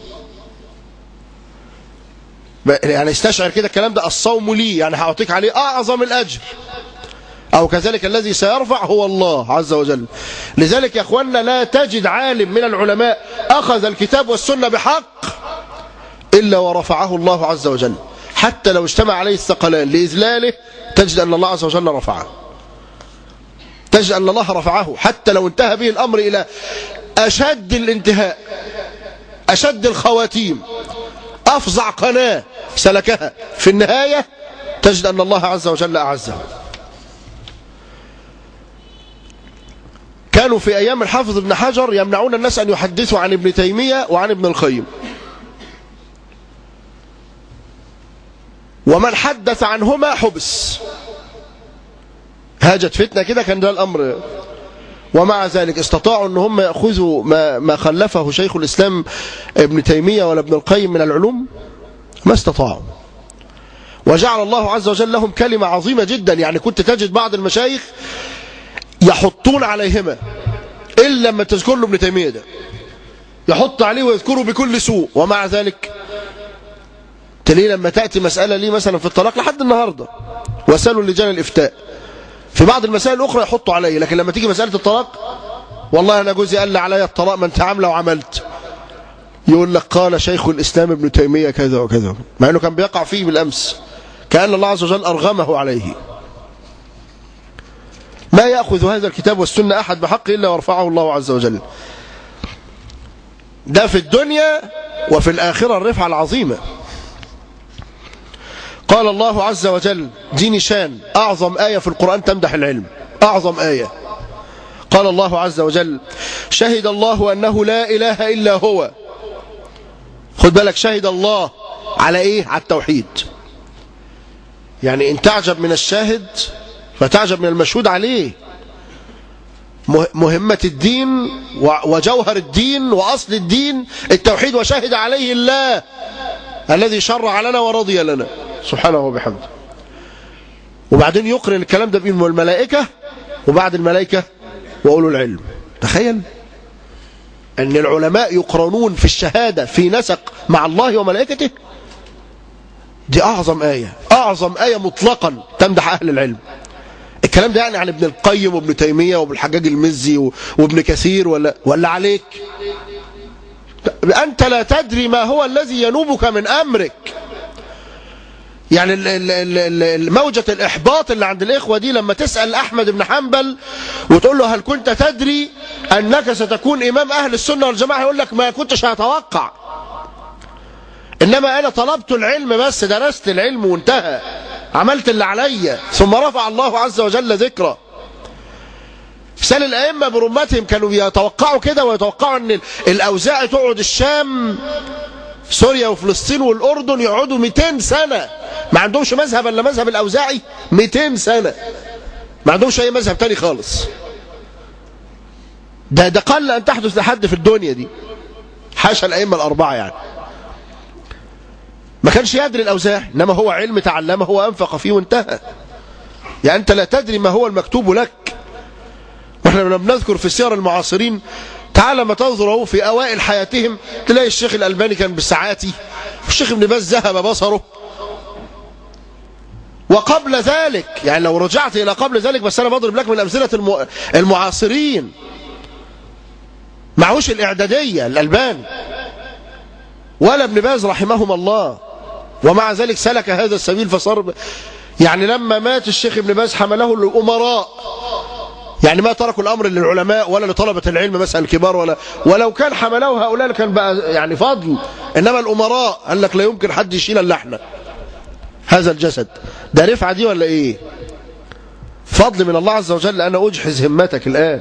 يعني استشعر كده الكلام ده الصوم لي يعني هعطيك عليه أعظم الأجر أو كذلك الذي سيرفع هو الله عز وجل لذلك يا أخوانا لا تجد عالم من العلماء أخذ الكتاب والسنة بحق إلا ورفعه الله عز وجل حتى لو اجتمع عليه الثقلان لإذلاله تجد أن الله عز وجل رفعه تجد أن الله رفعه حتى لو انتهى به الأمر إلى أشد الانتهاء أشد الخواتيم أفظع قناة سلكها في النهاية تجد أن الله عز وجل أعزه كانوا في أيام الحافظ ابن حجر يمنعون الناس أن يحدثوا عن ابن تيمية وعن ابن القيم ومن حدث عنهما حبس هاجت فتنة كده كان ده الأمر ومع ذلك استطاعوا ان هم يأخذوا ما, ما خلفه شيخ الإسلام ابن تيمية ولا ابن القيم من العلوم ما استطاعوا وجعل الله عز وجل لهم كلمة عظيمة جدا يعني كنت تجد بعض المشايخ يحطون عليهما إلا لما تذكر له ابن تيمية ده يحط عليه ويذكره بكل سوء ومع ذلك تلاقيه لما تأتي مسألة ليه مثلا في الطلاق لحد النهاردة وسألوا لجان الإفتاء في بعض المسائل الأخرى يحطوا علي لكن لما تيجي مسألة الطلاق والله أنا جوزي قال لي علي الطلاق ما أنت عامله وعملت يقول لك قال شيخ الإسلام ابن تيمية كذا وكذا مع أنه كان بيقع فيه بالأمس كأن الله عز وجل أرغمه عليه ما يأخذ هذا الكتاب والسنة أحد بحق إلا ورفعه الله عز وجل ده في الدنيا وفي الآخرة الرفعة العظيمة قال الله عز وجل دي نشان أعظم آية في القرآن تمدح العلم أعظم آية قال الله عز وجل شهد الله أنه لا إله إلا هو خد بالك شهد الله على إيه على التوحيد يعني إن تعجب من الشاهد فتعجب من المشهود عليه مهمة الدين وجوهر الدين وأصل الدين التوحيد وشهد عليه الله الذي شرع لنا ورضي لنا سبحانه وبحمده وبعدين يقرن الكلام ده بين الملائكة وبعد الملائكة وأولو العلم تخيل أن العلماء يقرنون في الشهادة في نسق مع الله وملائكته دي أعظم آية أعظم آية مطلقا تمدح أهل العلم الكلام ده يعني عن ابن القيم وابن تيمية وابن الحجاج المزي وابن كثير ولا, ولا عليك أنت لا تدري ما هو الذي ينوبك من أمرك يعني موجة الإحباط اللي عند الإخوة دي لما تسأل أحمد بن حنبل وتقول له هل كنت تدري أنك ستكون إمام أهل السنة والجماعة يقول لك ما كنتش هتوقع إنما أنا طلبت العلم بس درست العلم وانتهى عملت اللي عليا ثم رفع الله عز وجل ذكره سال الأئمة برمتهم كانوا يتوقعوا كده ويتوقعوا أن الأوزاع تقعد الشام سوريا وفلسطين والأردن يقعدوا 200 سنة ما عندهمش مذهب إلا مذهب الأوزاعي 200 سنة ما عندهمش أي مذهب تاني خالص ده ده قل أن تحدث لحد في الدنيا دي حاشا الأئمة الأربعة يعني ما كانش يدري الأوزاعي إنما هو علم تعلمه وأنفق فيه وانتهى يعني أنت لا تدري ما هو المكتوب لك واحنا لما بنذكر في سير المعاصرين تعال ما تنظروا في أوائل حياتهم تلاقي الشيخ الألباني كان بالساعاتي والشيخ ابن باز ذهب بصره وقبل ذلك يعني لو رجعت إلى قبل ذلك بس أنا بضرب لك من أمثلة المعاصرين معهوش الإعدادية الألباني ولا ابن باز رحمهما الله ومع ذلك سلك هذا السبيل فصار يعني لما مات الشيخ ابن باز حمله الأمراء يعني ما تركوا الأمر للعلماء ولا لطلبة العلم مثلا الكبار ولا ولو كان حمله هؤلاء كان بقى يعني فضل إنما الأمراء قال لك لا يمكن حد يشيل الا احنا هذا الجسد ده رفعة دي ولا إيه فضل من الله عز وجل أنا أجحز همتك الآن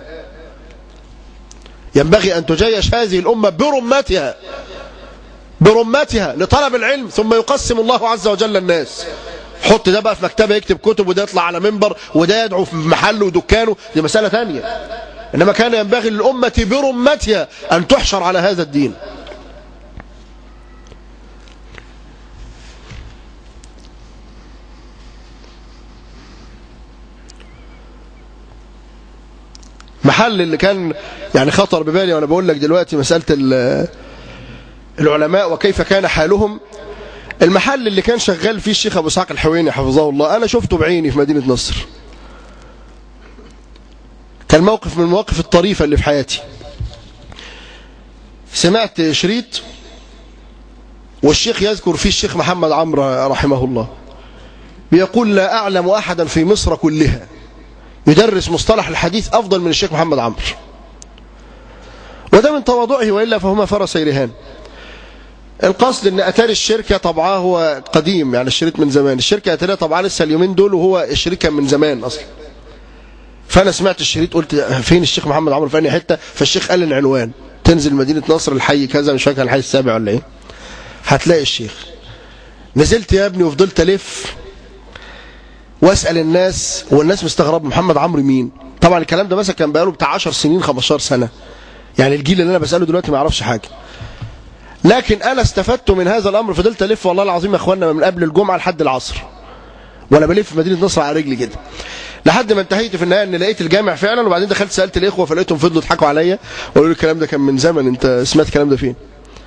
ينبغي أن تجيش هذه الأمة برمتها برمتها لطلب العلم ثم يقسم الله عز وجل الناس حط ده بقى في مكتبه يكتب كتب وده يطلع على منبر وده يدعو في محله ودكانه دي مسألة ثانية إنما كان ينبغي للأمة برمتها أن تحشر على هذا الدين محل اللي كان يعني خطر ببالي وانا بقول لك دلوقتي مسألة العلماء وكيف كان حالهم المحل اللي كان شغال فيه الشيخ ابو اسحاق الحويني حفظه الله انا شفته بعيني في مدينة نصر كان موقف من المواقف الطريفة اللي في حياتي سمعت شريط والشيخ يذكر فيه الشيخ محمد عمرو رحمه الله بيقول لا أعلم أحدا في مصر كلها يدرس مصطلح الحديث أفضل من الشيخ محمد عمرو وده من تواضعه وإلا فهما فرس رهان القصد ان اتاري الشركة طبعاه هو قديم يعني الشريط من زمان الشركة اتاريها طبعاه لسه اليومين دول وهو الشركة من زمان اصلا فانا سمعت الشريط قلت فين الشيخ محمد عمرو في انهي حته فالشيخ قال العنوان تنزل مدينة نصر الحي كذا مش فاكر الحي السابع ولا ايه هتلاقي الشيخ نزلت يا ابني وفضلت الف واسال الناس والناس مستغرب محمد عمرو مين طبعا الكلام ده مثلا كان بقاله بتاع 10 سنين 15 سنه يعني الجيل اللي انا بساله دلوقتي ما يعرفش حاجه لكن انا استفدت من هذا الامر فضلت الف والله العظيم يا اخوانا من قبل الجمعه لحد العصر وانا بلف في مدينه نصر على رجلي كده لحد ما انتهيت في النهايه ان لقيت الجامع فعلا وبعدين دخلت سالت الاخوه فلقيتهم فضلوا يضحكوا عليا وقالوا لي الكلام ده كان من زمن انت سمعت الكلام ده فين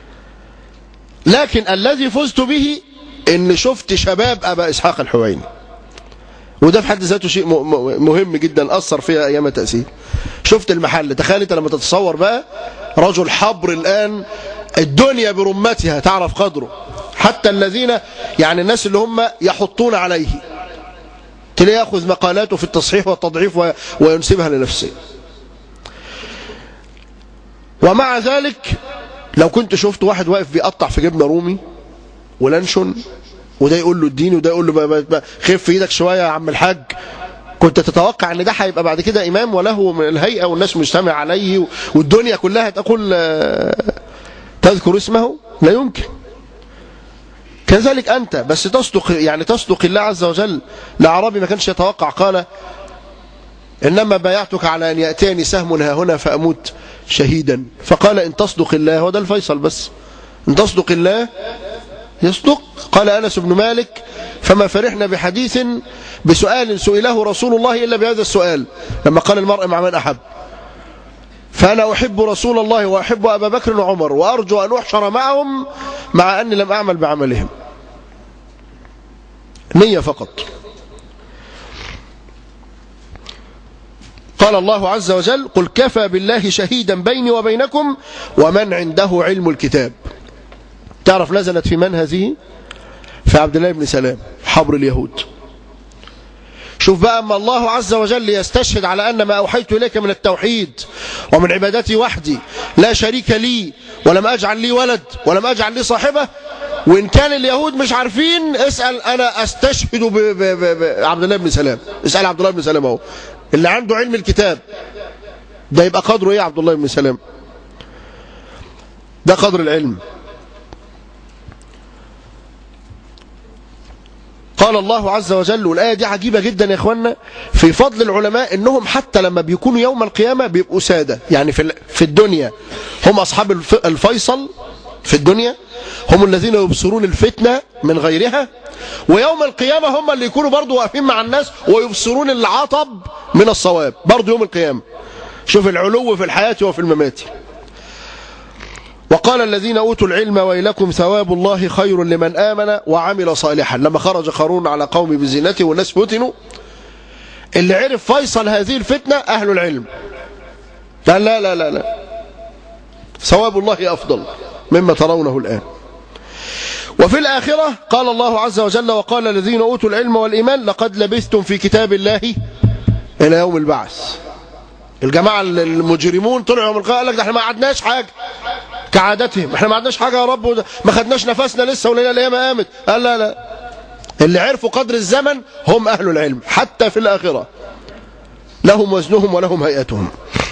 لكن الذي فزت به ان شفت شباب ابا اسحاق الحويني وده في حد ذاته شيء مهم جدا اثر فيها ايام تاثير شفت المحل تخيل انت لما تتصور بقى رجل حبر الان الدنيا برمتها تعرف قدره حتى الذين يعني الناس اللي هم يحطون عليه تلاقيه ياخذ مقالاته في التصحيح والتضعيف وينسبها لنفسه ومع ذلك لو كنت شفت واحد واقف بيقطع في جبنه رومي ولانشون وده يقول له اديني وده يقول له خف ايدك شويه يا عم الحاج كنت تتوقع ان ده هيبقى بعد كده امام وله من الهيئه والناس مجتمع عليه والدنيا كلها تقول تذكر اسمه لا يمكن كذلك أنت بس تصدق يعني تصدق الله عز وجل الأعرابي ما كانش يتوقع قال إنما بايعتك على أن يأتيني سهم ها هنا فأموت شهيدا فقال إن تصدق الله هو ده الفيصل بس إن تصدق الله يصدق قال أنس بن مالك فما فرحنا بحديث بسؤال سئله رسول الله إلا بهذا السؤال لما قال المرء مع من أحب فأنا أحب رسول الله وأحب أبا بكر وعمر وأرجو أن أحشر معهم مع أني لم أعمل بعملهم نية فقط قال الله عز وجل قل كفى بالله شهيدا بيني وبينكم ومن عنده علم الكتاب تعرف نزلت في من هذه في عبد الله بن سلام حبر اليهود شوف بقى أما الله عز وجل يستشهد على أن ما أوحيت إليك من التوحيد ومن عبادتي وحدي لا شريك لي ولم أجعل لي ولد ولم أجعل لي صاحبة وإن كان اليهود مش عارفين اسأل أنا أستشهد ب- ب- ب- بعبد الله بن سلام اسأل عبد الله بن سلام أهو اللي عنده علم الكتاب ده يبقى قدره إيه عبد الله بن سلام ده قدر العلم قال الله عز وجل والآية دي عجيبة جدا يا إخوانا في فضل العلماء إنهم حتى لما بيكونوا يوم القيامة بيبقوا سادة يعني في ال- في الدنيا هم أصحاب الف- الفيصل في الدنيا هم الذين يبصرون الفتنة من غيرها ويوم القيامة هم اللي يكونوا برضو واقفين مع الناس ويبصرون العطب من الصواب برضو يوم القيامة شوف العلو في الحياة وفي الممات وقال الذين أوتوا العلم ويلكم ثواب الله خير لمن آمن وعمل صالحا لما خرج قارون على قوم بزينته والناس فتنوا اللي عرف فيصل هذه الفتنة أهل العلم قال لا لا لا لا ثواب الله أفضل مما ترونه الآن وفي الآخرة قال الله عز وجل وقال الذين أوتوا العلم والإيمان لقد لبثتم في كتاب الله إلى يوم البعث الجماعة المجرمون طلعوا يوم القيامة قال لك ده احنا ما قعدناش حاجة كعادتهم احنا ما عندناش حاجة يا رب وده- ما خدناش نفسنا لسه وليلة الايام قامت قال لا لا اللي عرفوا قدر الزمن هم أهل العلم حتى في الآخرة لهم وزنهم ولهم هيئتهم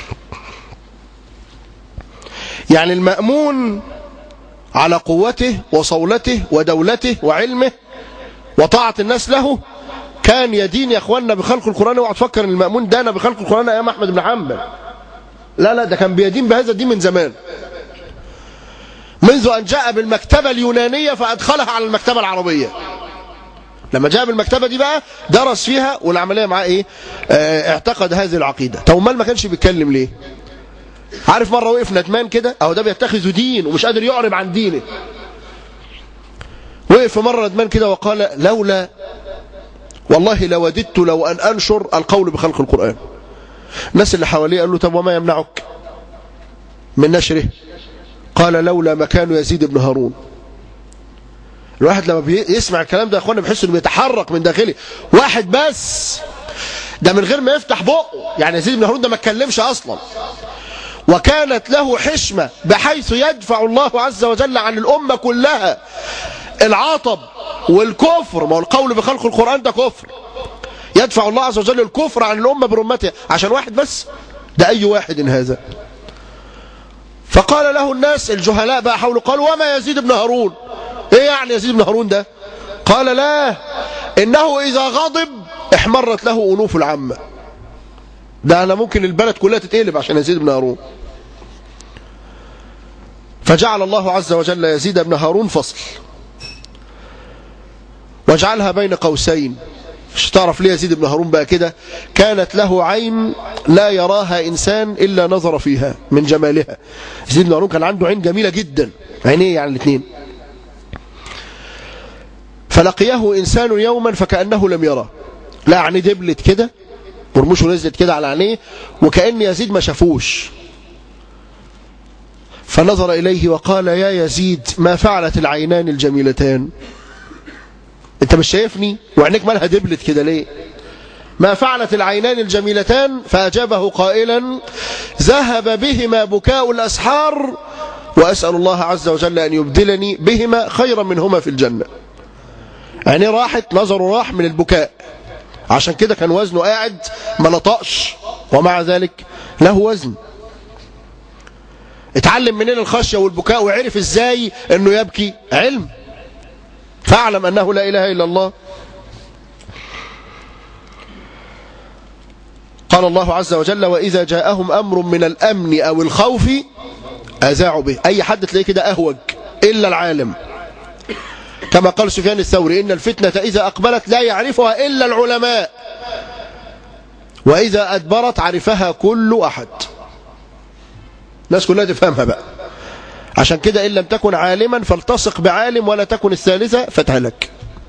يعني المأمون على قوته وصولته ودولته وعلمه وطاعة الناس له كان يدين يا اخواننا بخلق القرآن اوعى تفكر ان المأمون دانا بخلق القرآن ايام احمد بن حنبل لا لا ده كان بيدين بهذا الدين من زمان منذ ان جاء بالمكتبة اليونانية فادخلها على المكتبة العربية لما جاء بالمكتبة دي بقى درس فيها والعملية معاه ايه اه اعتقد هذه العقيدة طب امال ما كانش بيتكلم ليه عارف مرة وقف ندمان كده اهو ده بيتخذ دين ومش قادر يعرب عن دينه وقف في مرة ندمان كده وقال لولا والله لوددت لو أن أنشر القول بخلق القرآن الناس اللي حواليه قالوا له طب وما يمنعك من نشره قال لولا مكان يزيد بن هارون الواحد لما بيسمع الكلام ده يا اخوانا بيحس انه بيتحرك من داخله واحد بس ده من غير ما يفتح بقه يعني يزيد بن هارون ده ما اتكلمش اصلا وكانت له حشمة بحيث يدفع الله عز وجل عن الأمة كلها العطب والكفر ما هو القول بخلق القرآن ده كفر يدفع الله عز وجل الكفر عن الأمة برمتها عشان واحد بس ده أي واحد هذا فقال له الناس الجهلاء بقى حوله قالوا وما يزيد بن هارون ايه يعني يزيد بن هارون ده قال لا انه اذا غضب احمرت له انوف العامة ده انا ممكن البلد كلها تتقلب عشان يزيد بن هارون فجعل الله عز وجل يزيد بن هارون فصل واجعلها بين قوسين مش تعرف ليه يزيد بن هارون بقى كده كانت له عين لا يراها إنسان إلا نظر فيها من جمالها يزيد بن هارون كان عنده عين جميلة جدا عينيه يعني الاثنين فلقيه إنسان يوما فكأنه لم يرى لا عينيه دبلت كده ورموشه نزلت كده على عينيه وكأن يزيد ما شافوش فنظر إليه وقال يا يزيد ما فعلت العينان الجميلتان انت مش شايفني وعينيك مالها دبلت كده ليه ما فعلت العينان الجميلتان فأجابه قائلا ذهب بهما بكاء الأسحار وأسأل الله عز وجل أن يبدلني بهما خيرا منهما في الجنة عينيه راحت نظره راح من البكاء عشان كده كان وزنه قاعد ما نطقش ومع ذلك له وزن اتعلم منين الخشية والبكاء وعرف ازاي انه يبكي علم فاعلم أنه لا إله إلا الله قال الله عز وجل وإذا جاءهم أمر من الأمن أو الخوف أذاعوا به أي حد تلاقيه كده أهوج إلا العالم كما قال سفيان الثوري إن الفتنة إذا أقبلت لا يعرفها إلا العلماء وإذا أدبرت عرفها كل أحد الناس كلها تفهمها بقى عشان كده إن لم تكن عالما فالتصق بعالم ولا تكن الثالثة فتهلك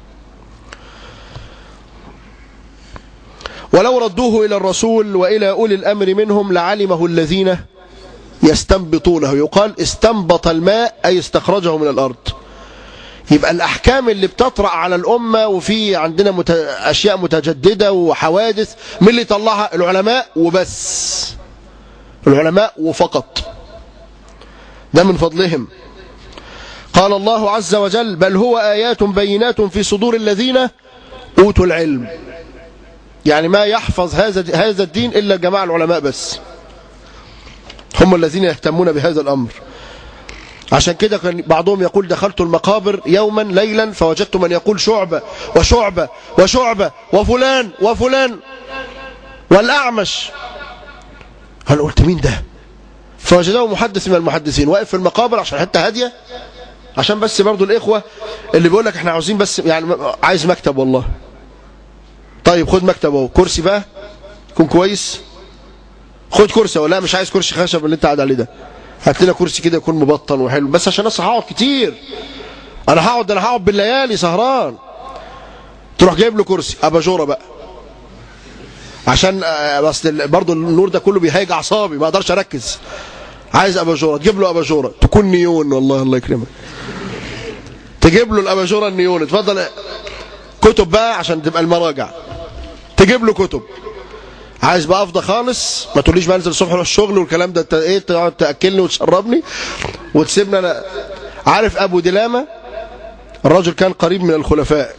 ولو ردوه إلى الرسول وإلى أولي الأمر منهم لعلمه الذين يستنبطونه يقال استنبط الماء أي استخرجه من الأرض يبقى الأحكام اللي بتطرأ على الأمة وفي عندنا مت... أشياء متجددة وحوادث من اللي طلعها العلماء وبس العلماء وفقط ده من فضلهم قال الله عز وجل بل هو آيات بينات في صدور الذين أوتوا العلم يعني ما يحفظ هذا هذا الدين إلا جماعة العلماء بس هم الذين يهتمون بهذا الأمر عشان كده كان بعضهم يقول دخلت المقابر يوما ليلا فوجدت من يقول شعبة وشعبة وشعبة وفلان وفلان والأعمش هل قلت مين ده فوجده محدث من المحدثين واقف في المقابر عشان حتة هادية عشان بس برضو الإخوة اللي بيقول لك احنا عاوزين بس يعني عايز مكتب والله طيب خد مكتب اهو كرسي بقى يكون كويس خد كرسي ولا مش عايز كرسي خشب اللي انت قاعد عليه ده هات لنا كرسي كده يكون مبطن وحلو بس عشان اصلا هقعد كتير انا هقعد انا هقعد بالليالي سهران تروح جايب له كرسي اباجوره بقى عشان بس برضه النور ده كله بيهيج اعصابي ما اقدرش اركز عايز اباجوره تجيب له اباجوره تكون نيون والله الله يكرمك تجيب له الاباجوره النيون اتفضل كتب بقى عشان تبقى المراجع تجيب له كتب عايز بقى افضى خالص ما تقوليش بنزل الصبح اروح الشغل والكلام ده ايه تقعد تاكلني وتشربني وتسيبني انا عارف ابو دلامه الرجل كان قريب من الخلفاء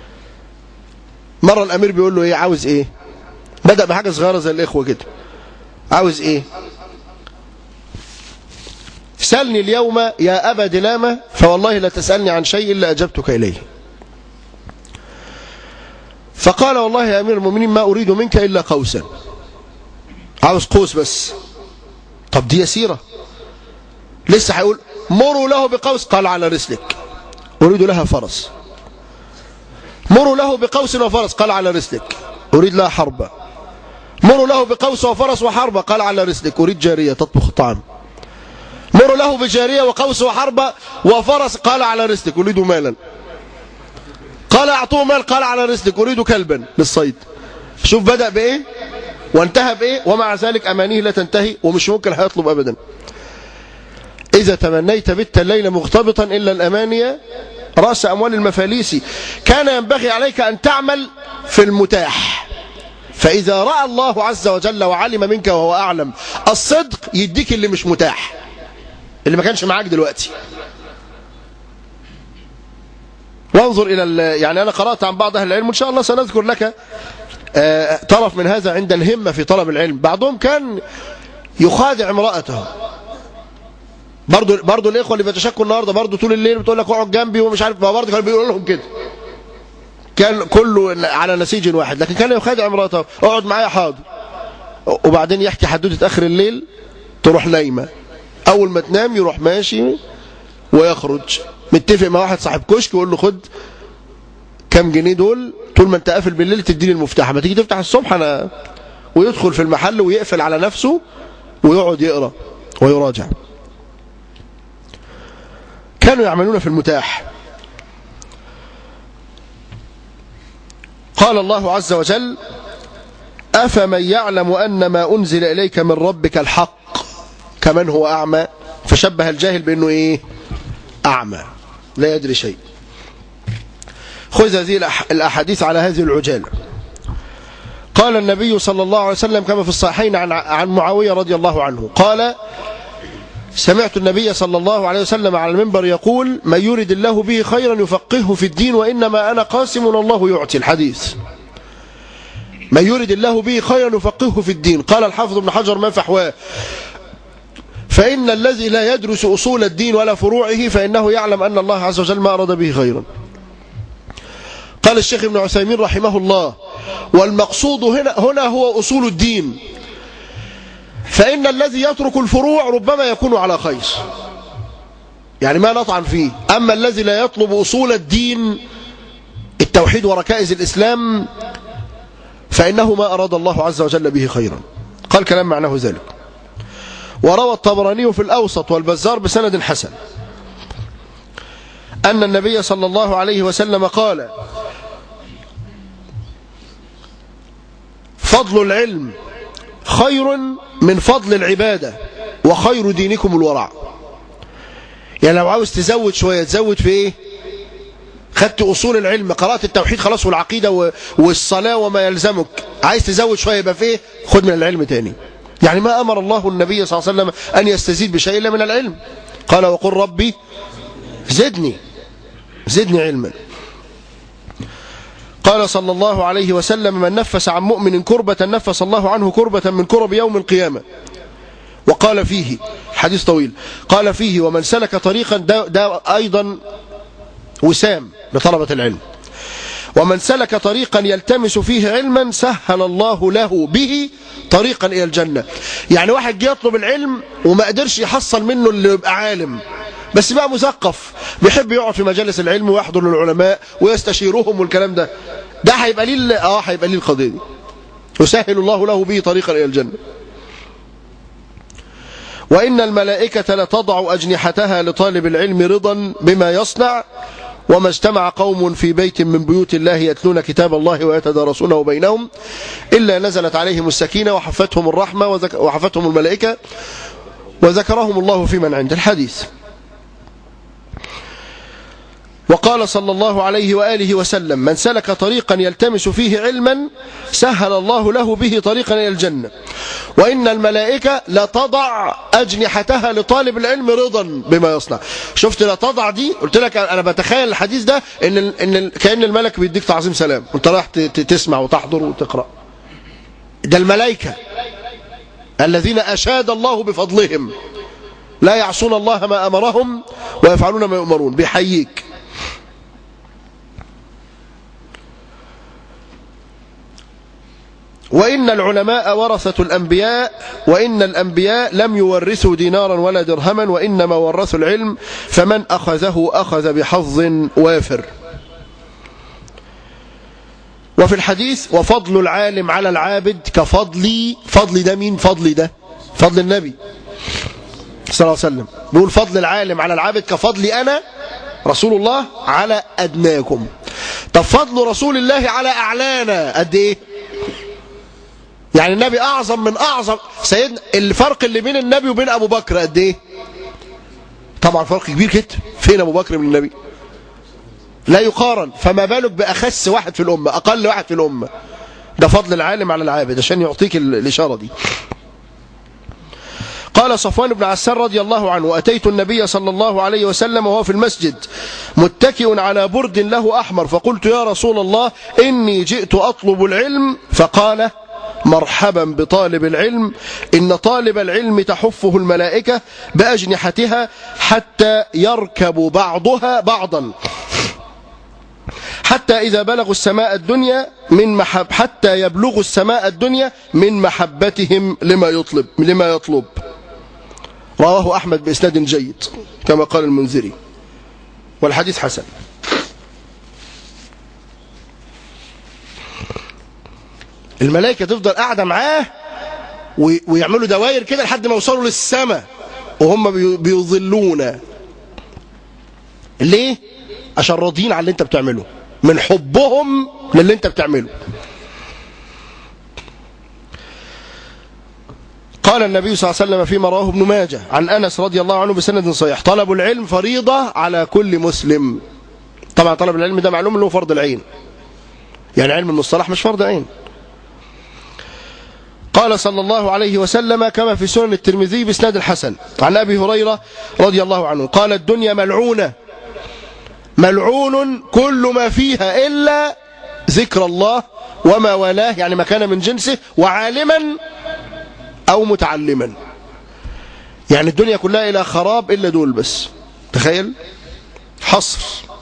مره الامير بيقول له ايه عاوز ايه بدا بحاجه صغيره زي الاخوه كده عاوز ايه سلني اليوم يا ابا دلامه فوالله لا تسالني عن شيء الا اجبتك اليه فقال والله يا أمير المؤمنين ما أريد منك إلا قوسا عاوز قوس بس طب دي يسيرة لسه هيقول مروا له بقوس قال على رسلك أريد لها فرس مروا له بقوس وفرس قال على رسلك أريد لها حربة مروا له بقوس وفرس وحربة قال على رسلك أريد جارية تطبخ الطعام مروا له بجارية وقوس وحربة وفرس قال على رسلك أريد مالا قال أعطوه مال قال على رسلك أريد كلبا للصيد شوف بدأ بإيه وانتهى بإيه ومع ذلك أمانيه لا تنتهي ومش ممكن هيطلب أبدا إذا تمنيت بت الليل مغتبطا إلا الأمانية رأس أموال المفاليس كان ينبغي عليك أن تعمل في المتاح فإذا رأى الله عز وجل وعلم منك وهو أعلم الصدق يديك اللي مش متاح اللي ما كانش معاك دلوقتي وانظر إلى يعني أنا قرأت عن بعض أهل العلم وإن شاء الله سنذكر لك طرف من هذا عند الهمة في طلب العلم بعضهم كان يخادع امرأته برضو برضو الإخوة اللي بيتشكوا النهاردة برضو طول الليل بتقول لك اقعد جنبي ومش عارف ما برضو كانوا بيقولوا لهم كده كان كله على نسيج واحد لكن كان يخادع امرأته اقعد معايا حاضر وبعدين يحكي حدوتة آخر الليل تروح نايمة أول ما تنام يروح ماشي ويخرج متفق مع واحد صاحب كشك يقول له خد كام جنيه دول طول ما انت قافل بالليل تديني المفتاح ما تيجي تفتح الصبح انا ويدخل في المحل ويقفل على نفسه ويقعد يقرا ويراجع كانوا يعملون في المتاح قال الله عز وجل أفمن يعلم أن ما أنزل إليك من ربك الحق كمن هو أعمى فشبه الجاهل بأنه إيه أعمى لا يدري شيء خذ هذه الأحاديث على هذه العجالة قال النبي صلى الله عليه وسلم كما في الصحيحين عن عن معاوية رضي الله عنه قال سمعت النبي صلى الله عليه وسلم على المنبر يقول من يرد الله به خيرا يفقهه في الدين وإنما أنا قاسم والله يعطي الحديث من يرد الله به خيرا يفقهه في الدين قال الحافظ ابن حجر ما فحواه فإن الذي لا يدرس أصول الدين ولا فروعه فإنه يعلم أن الله عز وجل ما أراد به خيرا قال الشيخ ابن عثيمين رحمه الله والمقصود هنا, هنا هو أصول الدين فإن الذي يترك الفروع ربما يكون على خير يعني ما نطعن فيه أما الذي لا يطلب أصول الدين التوحيد وركائز الإسلام فإنه ما أراد الله عز وجل به خيرا قال كلام معناه ذلك وروى الطبراني في الأوسط والبزار بسند حسن أن النبي صلى الله عليه وسلم قال فضل العلم خير من فضل العبادة وخير دينكم الورع يعني لو عاوز تزود شوية تزود في ايه خدت أصول العلم قرأت التوحيد خلاص والعقيدة والصلاة وما يلزمك عايز تزود شوية يبقى في ايه خد من العلم تاني يعني ما أمر الله النبي صلى الله عليه وسلم أن يستزيد بشيء إلا من العلم قال وقل ربي زدني زدني علما قال صلى الله عليه وسلم من نفس عن مؤمن كربة نفس الله عنه كربة من كرب يوم القيامة وقال فيه حديث طويل قال فيه ومن سلك طريقا ده, ده أيضا وسام لطلبة العلم ومن سلك طريقا يلتمس فيه علما سهل الله له به طريقا إلى الجنة يعني واحد جه يطلب العلم وما قدرش يحصل منه اللي يبقى عالم بس بقى مثقف بيحب يقعد في مجالس العلم ويحضر للعلماء ويستشيرهم والكلام ده ده هيبقى ليه اه هيبقى ليه القضيه دي يسهل الله له به طريقا الى الجنه وان الملائكه لتضع اجنحتها لطالب العلم رضا بما يصنع وما اجتمع قوم في بيت من بيوت الله يتلون كتاب الله ويتدارسونه بينهم إلا نزلت عليهم السكينة وحفتهم الرحمة وذك وحفتهم الملائكة وذكرهم الله في من عند الحديث وقال صلى الله عليه وآله وسلم من سلك طريقا يلتمس فيه علما سهل الله له به طريقا إلى الجنة وإن الملائكة لتضع أجنحتها لطالب العلم رضا بما يصنع شفت لا تضع دي قلت لك أنا بتخيل الحديث ده إن, إن كأن الملك بيديك تعظيم سلام وانت رايح تسمع وتحضر وتقرأ ده الملائكة الذين أشاد الله بفضلهم لا يعصون الله ما أمرهم ويفعلون ما يؤمرون بيحييك وإن العلماء ورثة الأنبياء وإن الأنبياء لم يورثوا دينارا ولا درهما وإنما ورثوا العلم فمن أخذه أخذ بحظ وافر وفي الحديث وفضل العالم على العابد كفضلي فضل ده مين فضل ده فضل النبي صلى الله عليه وسلم بيقول فضل العالم على العابد كفضلي أنا رسول الله على أدناكم طب فضل رسول الله على أعلانا قد إيه يعني النبي أعظم من أعظم سيدنا الفرق اللي بين النبي وبين أبو بكر قد إيه طبعا فرق كبير جدا فين أبو بكر من النبي لا يقارن فما بالك بأخس واحد في الأمة أقل واحد في الأمة ده فضل العالم على العابد عشان يعطيك الإشارة دي قال صفوان بن عسان رضي الله عنه أتيت النبي صلى الله عليه وسلم وهو في المسجد متكئ على برد له أحمر فقلت يا رسول الله إني جئت أطلب العلم فقال مرحبا بطالب العلم إن طالب العلم تحفه الملائكة بأجنحتها حتى يركب بعضها بعضا حتى إذا بلغوا السماء الدنيا من محب حتى يبلغوا السماء الدنيا من محبتهم لما يطلب لما يطلب رواه أحمد بإسناد جيد كما قال المنذري والحديث حسن الملائكة تفضل قاعدة معاه ويعملوا دوائر كده لحد ما يوصلوا للسماء وهم بيظلون ليه؟ عشان راضيين على اللي انت بتعمله من حبهم للي انت بتعمله قال النبي صلى الله عليه وسلم فيما رواه ابن ماجه عن أنس رضي الله عنه بسند صحيح طلب العلم فريضة على كل مسلم طبعا طلب العلم ده معلوم انه فرض العين يعني علم المصطلح مش فرض عين قال صلى الله عليه وسلم كما في سنن الترمذي باسناد الحسن عن ابي هريره رضي الله عنه قال الدنيا ملعونه ملعون كل ما فيها الا ذكر الله وما والاه يعني ما كان من جنسه وعالما او متعلما يعني الدنيا كلها الى خراب الا دول بس تخيل حصر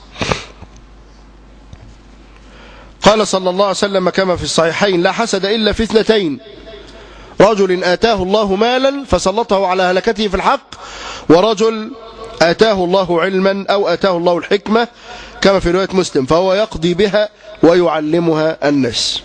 قال صلى الله عليه وسلم كما في الصحيحين لا حسد الا في اثنتين رجل آتاه الله مالا فسلطه على هلكته في الحق ورجل آتاه الله علما أو آتاه الله الحكمة كما في رواية مسلم فهو يقضي بها ويعلمها الناس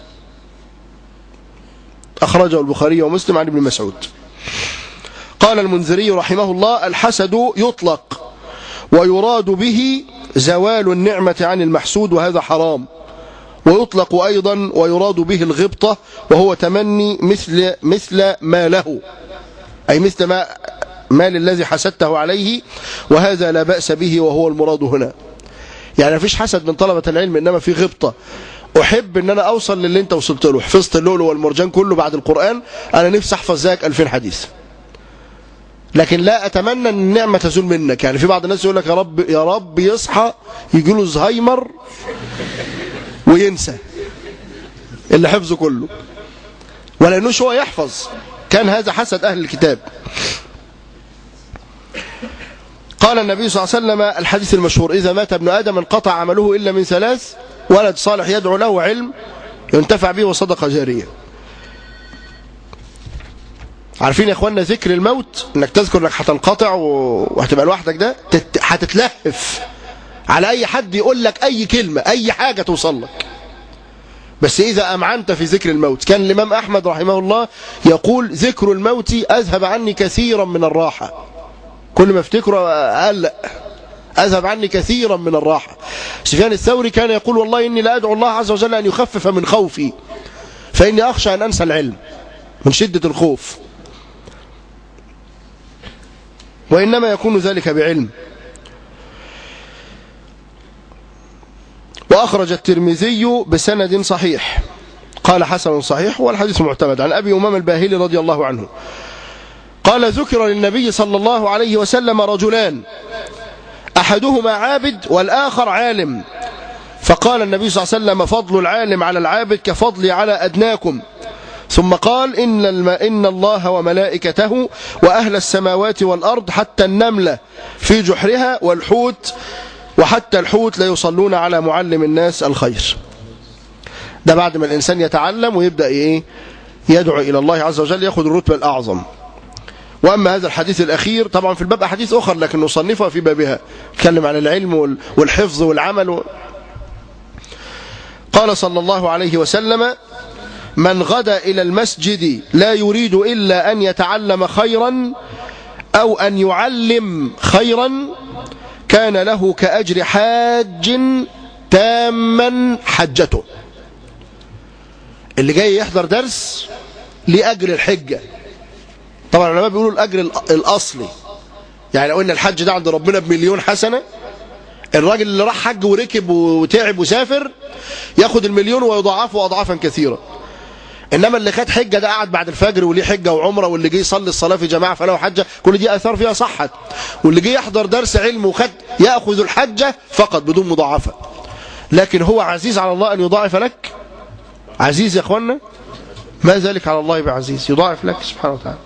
أخرجه البخاري ومسلم عن ابن مسعود قال المنذري رحمه الله الحسد يطلق ويراد به زوال النعمة عن المحسود وهذا حرام ويطلق أيضا ويراد به الغبطة وهو تمني مثل مثل ما له أي مثل ما مال الذي حسدته عليه وهذا لا بأس به وهو المراد هنا يعني مفيش حسد من طلبة العلم إنما في غبطة أحب إن أنا أوصل للي أنت وصلت له حفظت اللؤلؤ والمرجان كله بعد القرآن أنا نفسي أحفظ زيك 2000 حديث لكن لا اتمنى ان النعمه تزول منك يعني في بعض الناس يقول لك يا رب يا رب يصحى يجي له زهايمر وينسى اللي حفظه كله ولا انوش هو يحفظ كان هذا حسد اهل الكتاب قال النبي صلى الله عليه وسلم الحديث المشهور إذا مات ابن آدم انقطع عمله إلا من ثلاث ولد صالح يدعو له علم ينتفع به وصدقة جارية عارفين يا اخوانا ذكر الموت انك تذكر انك هتنقطع وهتبقى لوحدك ده تت... هتتلهف على اي حد يقول لك اي كلمة اي حاجة توصل لك بس اذا امعنت في ذكر الموت كان الامام احمد رحمه الله يقول ذكر الموت اذهب عني كثيرا من الراحة كل ما افتكره اقلق اذهب عني كثيرا من الراحة سفيان الثوري كان يقول والله اني لا ادعو الله عز وجل ان يخفف من خوفي فاني اخشى ان انسى العلم من شدة الخوف وإنما يكون ذلك بعلم وأخرج الترمذي بسند صحيح قال حسن صحيح والحديث معتمد عن أبي أمام الباهلي رضي الله عنه قال ذكر للنبي صلى الله عليه وسلم رجلان أحدهما عابد والآخر عالم فقال النبي صلى الله عليه وسلم فضل العالم على العابد كفضلي على أدناكم ثم قال إن, الم... إن الله وملائكته وأهل السماوات والأرض حتى النملة في جحرها والحوت وحتى الحوت لا يصلون على معلم الناس الخير ده بعد ما الإنسان يتعلم ويبدأ إيه يدعو إلى الله عز وجل يأخذ الرتبة الأعظم وأما هذا الحديث الأخير طبعا في الباب أحاديث أخرى لكن نصنفها في بابها تكلم عن العلم والحفظ والعمل و... قال صلى الله عليه وسلم من غدا إلى المسجد لا يريد إلا أن يتعلم خيرا أو أن يعلم خيرا كان له كأجر حاج تاما حجته اللي جاي يحضر درس لأجر الحجة طبعا العلماء بيقولوا الأجر الأصلي يعني لو ان الحج ده عند ربنا بمليون حسنة الراجل اللي راح حج وركب وتعب وسافر ياخد المليون ويضاعفه أضعافا كثيرة انما اللي خد حجه ده قعد بعد الفجر وليه حجه وعمره واللي جه يصلي الصلاه في جماعه فله حجه كل دي اثار فيها صحت واللي جه يحضر درس علم وخد ياخذ الحجه فقط بدون مضاعفه لكن هو عزيز على الله ان يضاعف لك عزيز يا اخوانا ما ذلك على الله بعزيز يضاعف لك سبحانه وتعالى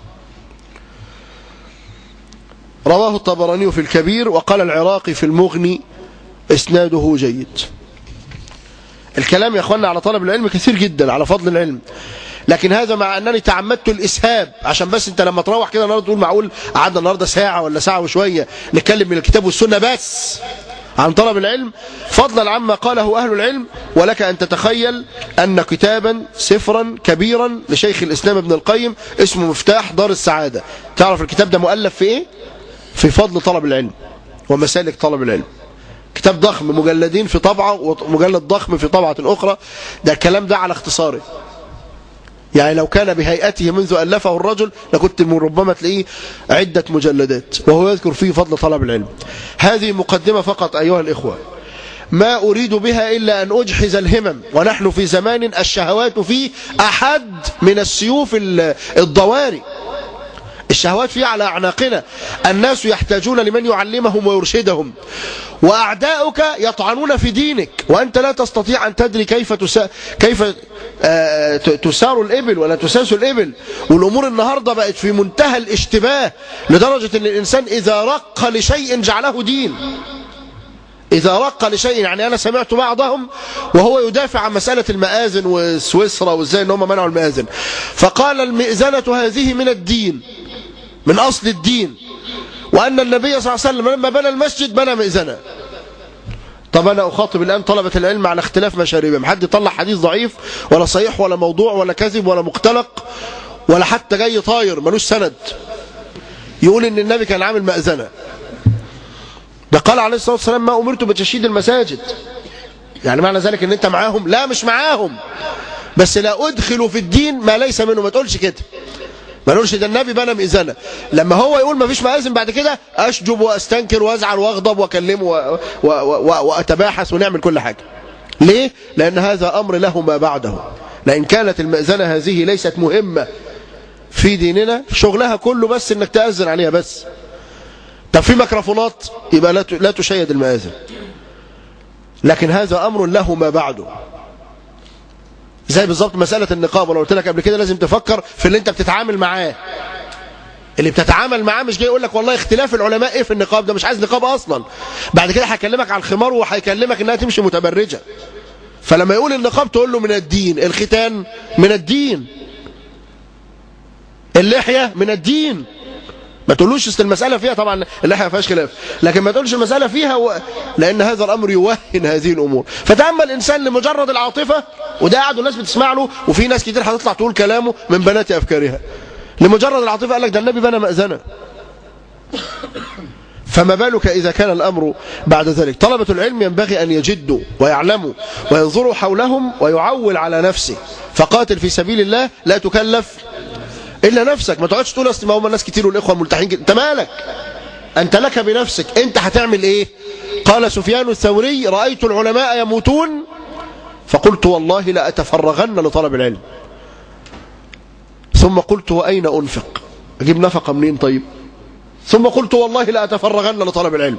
رواه الطبراني في الكبير وقال العراقي في المغني اسناده جيد الكلام يا اخوانا على طلب العلم كثير جدا على فضل العلم لكن هذا مع انني تعمدت الاسهاب عشان بس انت لما تروح كده النهارده تقول معقول قعدنا النهارده ساعه ولا ساعه وشويه نتكلم من الكتاب والسنه بس عن طلب العلم فضلا عما قاله اهل العلم ولك ان تتخيل ان كتابا سفرا كبيرا لشيخ الاسلام ابن القيم اسمه مفتاح دار السعاده تعرف الكتاب ده مؤلف في ايه في فضل طلب العلم ومسالك طلب العلم كتاب ضخم مجلدين في طبعة ومجلد ضخم في طبعة أخرى ده الكلام ده على اختصاره يعني لو كان بهيئته منذ ألفه الرجل لكنت من ربما تلاقيه عدة مجلدات وهو يذكر فيه فضل طلب العلم هذه مقدمة فقط أيها الإخوة ما أريد بها إلا أن أجحز الهمم ونحن في زمان الشهوات فيه أحد من السيوف الضواري الشهوات فيه على أعناقنا الناس يحتاجون لمن يعلمهم ويرشدهم وأعداؤك يطعنون في دينك وأنت لا تستطيع أن تدري كيف تسا... كيف آه تسار الإبل ولا تساس الإبل والأمور النهاردة بقت في منتهى الاشتباه لدرجة أن الإنسان إذا رق لشيء جعله دين إذا رق لشيء يعني أنا سمعت بعضهم وهو يدافع عن مسألة المآذن وسويسرا وإزاي أن هم منعوا المآذن فقال المئذنة هذه من الدين من أصل الدين وأن النبي صلى الله عليه وسلم لما بنى المسجد بنى مئذنة طب أنا أخاطب الآن طلبة العلم على اختلاف مشاربهم حد يطلع حديث ضعيف ولا صحيح ولا موضوع ولا كذب ولا مختلق ولا حتى جاي طاير ملوش سند يقول إن النبي كان عامل مأذنة ده قال عليه الصلاة والسلام ما أمرت بتشييد المساجد يعني معنى ذلك ان انت معاهم لا مش معاهم بس لا ادخلوا في الدين ما ليس منه ما تقولش كده ما نقولش ده النبي بنى مئذنه لما هو يقول ما فيش مآذن بعد كده اشجب واستنكر وازعل واغضب واكلمه و... و... و... واتباحث ونعمل كل حاجه ليه لان هذا امر له ما بعده لان كانت المأذنه هذه ليست مهمه في ديننا شغلها كله بس انك تأذن عليها بس طب في ميكروفونات يبقى لا لا تشيد المآذن لكن هذا امر له ما بعده زي بالظبط مسألة النقاب وانا قلت لك قبل كده لازم تفكر في اللي انت بتتعامل معاه اللي بتتعامل معاه مش جاي يقول لك والله اختلاف العلماء ايه في النقاب ده مش عايز نقاب اصلا بعد كده هيكلمك عن الخمار وهيكلمك انها تمشي متبرجه فلما يقول النقاب تقول له من الدين الختان من الدين اللحيه من الدين ما تقولوش اصل المساله فيها طبعا اللحيه ما فيهاش خلاف لكن ما تقولش المساله فيها و... لان هذا الامر يوهن هذه الامور فتاما الانسان لمجرد العاطفه وده قاعد الناس بتسمع له وفي ناس كتير هتطلع تقول كلامه من بنات افكارها لمجرد العاطفه قال لك ده النبي بنى مأذنه فما بالك إذا كان الأمر بعد ذلك طلبة العلم ينبغي أن يجدوا ويعلموا وينظروا حولهم ويعول على نفسه فقاتل في سبيل الله لا تكلف إلا نفسك ما تقعدش تقول أصل ما هم الناس كتير والإخوة ملتحين أنت مالك أنت لك بنفسك أنت هتعمل إيه قال سفيان الثوري رأيت العلماء يموتون فقلت والله لا أتفرغن لطلب العلم ثم قلت وأين أنفق أجيب نفقة منين طيب ثم قلت والله لا أتفرغن لطلب العلم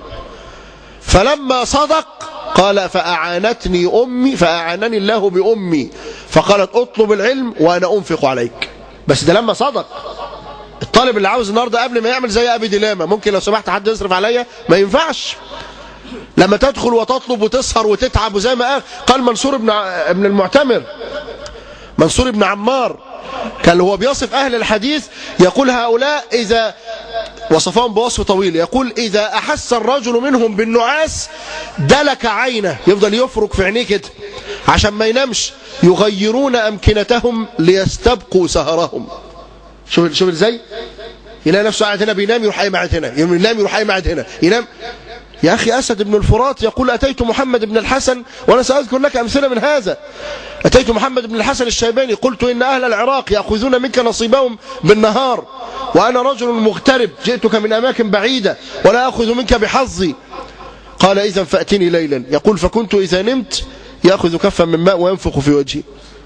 فلما صدق قال فأعانتني أمي فأعانني الله بأمي فقالت اطلب العلم وأنا أنفق عليك بس ده لما صدق الطالب اللي عاوز النهارده قبل ما يعمل زي ابي دلامه ممكن لو سمحت حد يصرف عليا ما ينفعش لما تدخل وتطلب وتسهر وتتعب وزي ما قال منصور ابن ابن المعتمر منصور ابن عمار كان هو بيصف أهل الحديث يقول هؤلاء إذا وصفهم بوصف طويل يقول إذا أحس الرجل منهم بالنعاس دلك عينه يفضل يفرك في عينيه كده عشان ما ينامش يغيرون أمكنتهم ليستبقوا سهرهم شوف شوف ازاي يلاقي نفسه قاعد هنا بينام يروح قايم قاعد هنا ينام يروح قايم قاعد هنا ينام يا أخي أسد بن الفرات يقول أتيت محمد بن الحسن وأنا سأذكر لك أمثلة من هذا أتيت محمد بن الحسن الشيباني قلت إن أهل العراق يأخذون منك نصيبهم بالنهار وأنا رجل مغترب جئتك من أماكن بعيدة ولا أخذ منك بحظي قال إذا فأتني ليلا يقول فكنت إذا نمت يأخذ كفا من ماء وينفخ في وجهي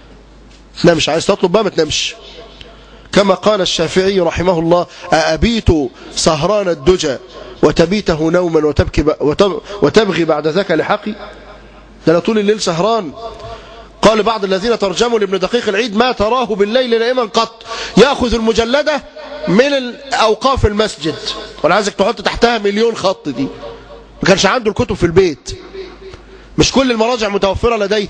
نمش عايز تطلب بقى ما تنامش كما قال الشافعي رحمه الله أأبيت سهران الدجى وتبيته نوما وتبكي وتبغي بعد ذاك لحقي ده أنا طول الليل سهران قال بعض الذين ترجموا لابن دقيق العيد ما تراه بالليل نائما قط يأخذ المجلدة من أوقاف المسجد وانا عايزك تحط تحتها مليون خط دي ما كانش عنده الكتب في البيت مش كل المراجع متوفرة لديه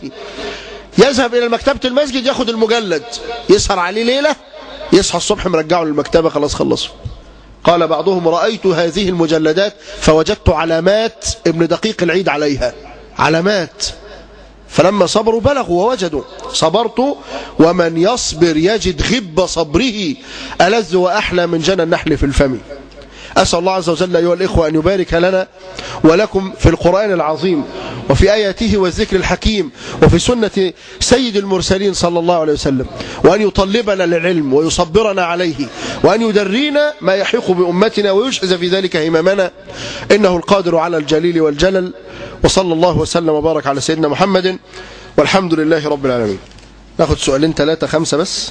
يذهب إلى مكتبة المسجد ياخد المجلد يسهر عليه ليلة يصحى الصبح مرجعه للمكتبة خلاص خلصه قال بعضهم رأيت هذه المجلدات فوجدت علامات ابن دقيق العيد عليها علامات فلما صبروا بلغوا ووجدوا صبرت ومن يصبر يجد غب صبره ألذ وأحلى من جنى النحل في الفم أسأل الله عز وجل أيها الإخوة أن يبارك لنا ولكم في القرآن العظيم وفي آياته والذكر الحكيم وفي سنة سيد المرسلين صلى الله عليه وسلم وأن يطلبنا للعلم ويصبرنا عليه وأن يدرينا ما يحيق بأمتنا ويشعز في ذلك هممنا إنه القادر على الجليل والجلل وصلى الله وسلم وبارك على سيدنا محمد والحمد لله رب العالمين ناخد سؤالين ثلاثة خمسة بس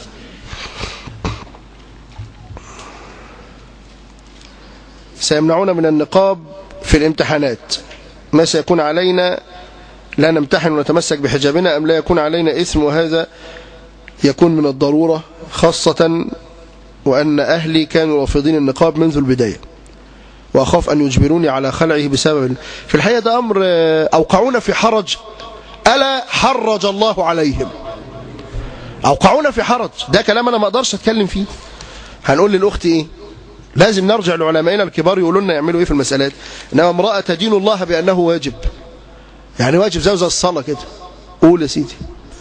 سيمنعون من النقاب في الامتحانات ما سيكون علينا لا نمتحن ونتمسك بحجابنا أم لا يكون علينا إثم وهذا يكون من الضرورة خاصة وأن أهلي كانوا رافضين النقاب منذ البداية وأخاف أن يجبروني على خلعه بسبب في الحقيقة ده أمر أوقعونا في حرج ألا حرج الله عليهم أوقعونا في حرج ده كلام أنا ما أقدرش أتكلم فيه هنقول للأخت إيه لازم نرجع لعلمائنا الكبار يقولوا لنا يعملوا ايه في المسألات انما امرأة تدين الله بأنه واجب يعني واجب زي زي الصلاة كده قول يا سيدي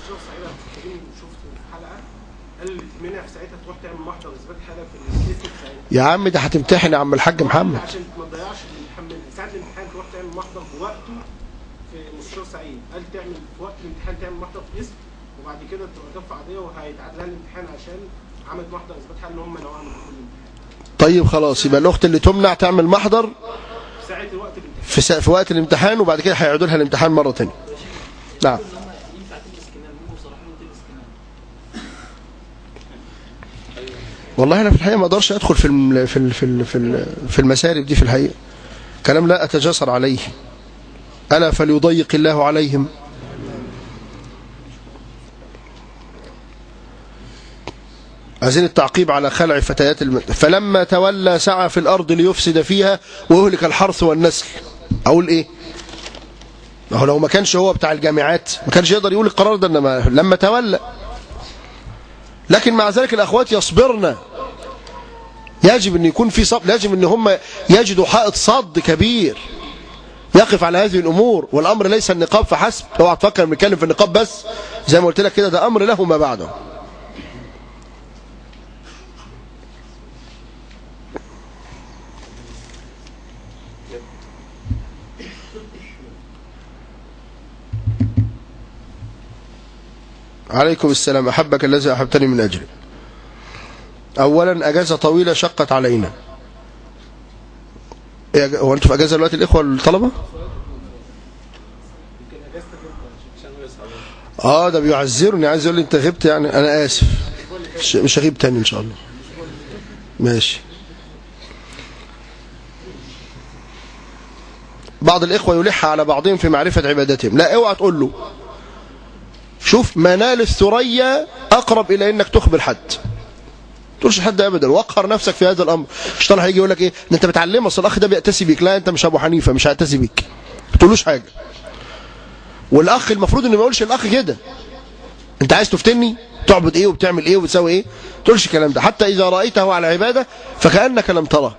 يا عم ده هتمتحن يا عم الحاج محمد عشان ما تضيعش الامتحان ساعه الامتحان تروح تعمل محضر في وقته في مستشار سعيد قال تعمل في وقت الامتحان تعمل محضر في اسم وبعد كده تبقى ترفع قضيه وهيتعاد لها الامتحان عشان عملت محضر اثبات حال ان هم منعوها من دخول الامتحان طيب خلاص يبقى الاخت اللي تمنع تعمل محضر في ساعه وقت الامتحان في, سا... في وقت الامتحان وبعد كده هيعيدوا لها الامتحان مرة تانية نعم والله انا في الحقيقه ما اقدرش ادخل في الم- في ال- في ال- في ال- في المسارب دي في الحقيقه كلام لا اتجاسر عليه الا فليضيق الله عليهم عايزين التعقيب على خلع فتيات الم... فلما تولى سعى في الارض ليفسد فيها ويهلك الحرث والنسل اقول ايه ما هو لو ما كانش هو بتاع الجامعات ما كانش يقدر يقول القرار ده انما لما تولى لكن مع ذلك الاخوات يصبرن يجب ان يكون في صبر يجب ان هم يجدوا حائط صد كبير يقف على هذه الامور والامر ليس النقاب فحسب اوعى تفكر بنتكلم في النقاب بس زي ما قلت لك كده ده امر له ما بعده عليكم السلام أحبك الذي أحبتني من أجله أولا أجازة طويلة شقت علينا إيه أج- هو أنتوا في أجازة دلوقتي الإخوة الطلبة؟ آه ده بيعذرني عايز يقول لي أنت غبت يعني أنا آسف مش- مش هغيب تاني إن شاء الله ماشي بعض الإخوة يلح على بعضهم في معرفة عبادتهم لا اوعى تقول له شوف منال الثريا أقرب إلى إنك تخبر حد تقولش لحد ابدا وقر نفسك في هذا الامر الشيطان هيجي يقول لك ايه ده انت بتعلمه اصل الاخ ده بيأتسي بيك لا انت مش ابو حنيفه مش هأتسي بيك ما تقولوش حاجه والاخ المفروض انه ما يقولش الاخ كده انت عايز تفتني تعبد ايه وبتعمل ايه وبتسوي ايه ما تقولش الكلام ده حتى اذا رايته على عباده فكانك لم تره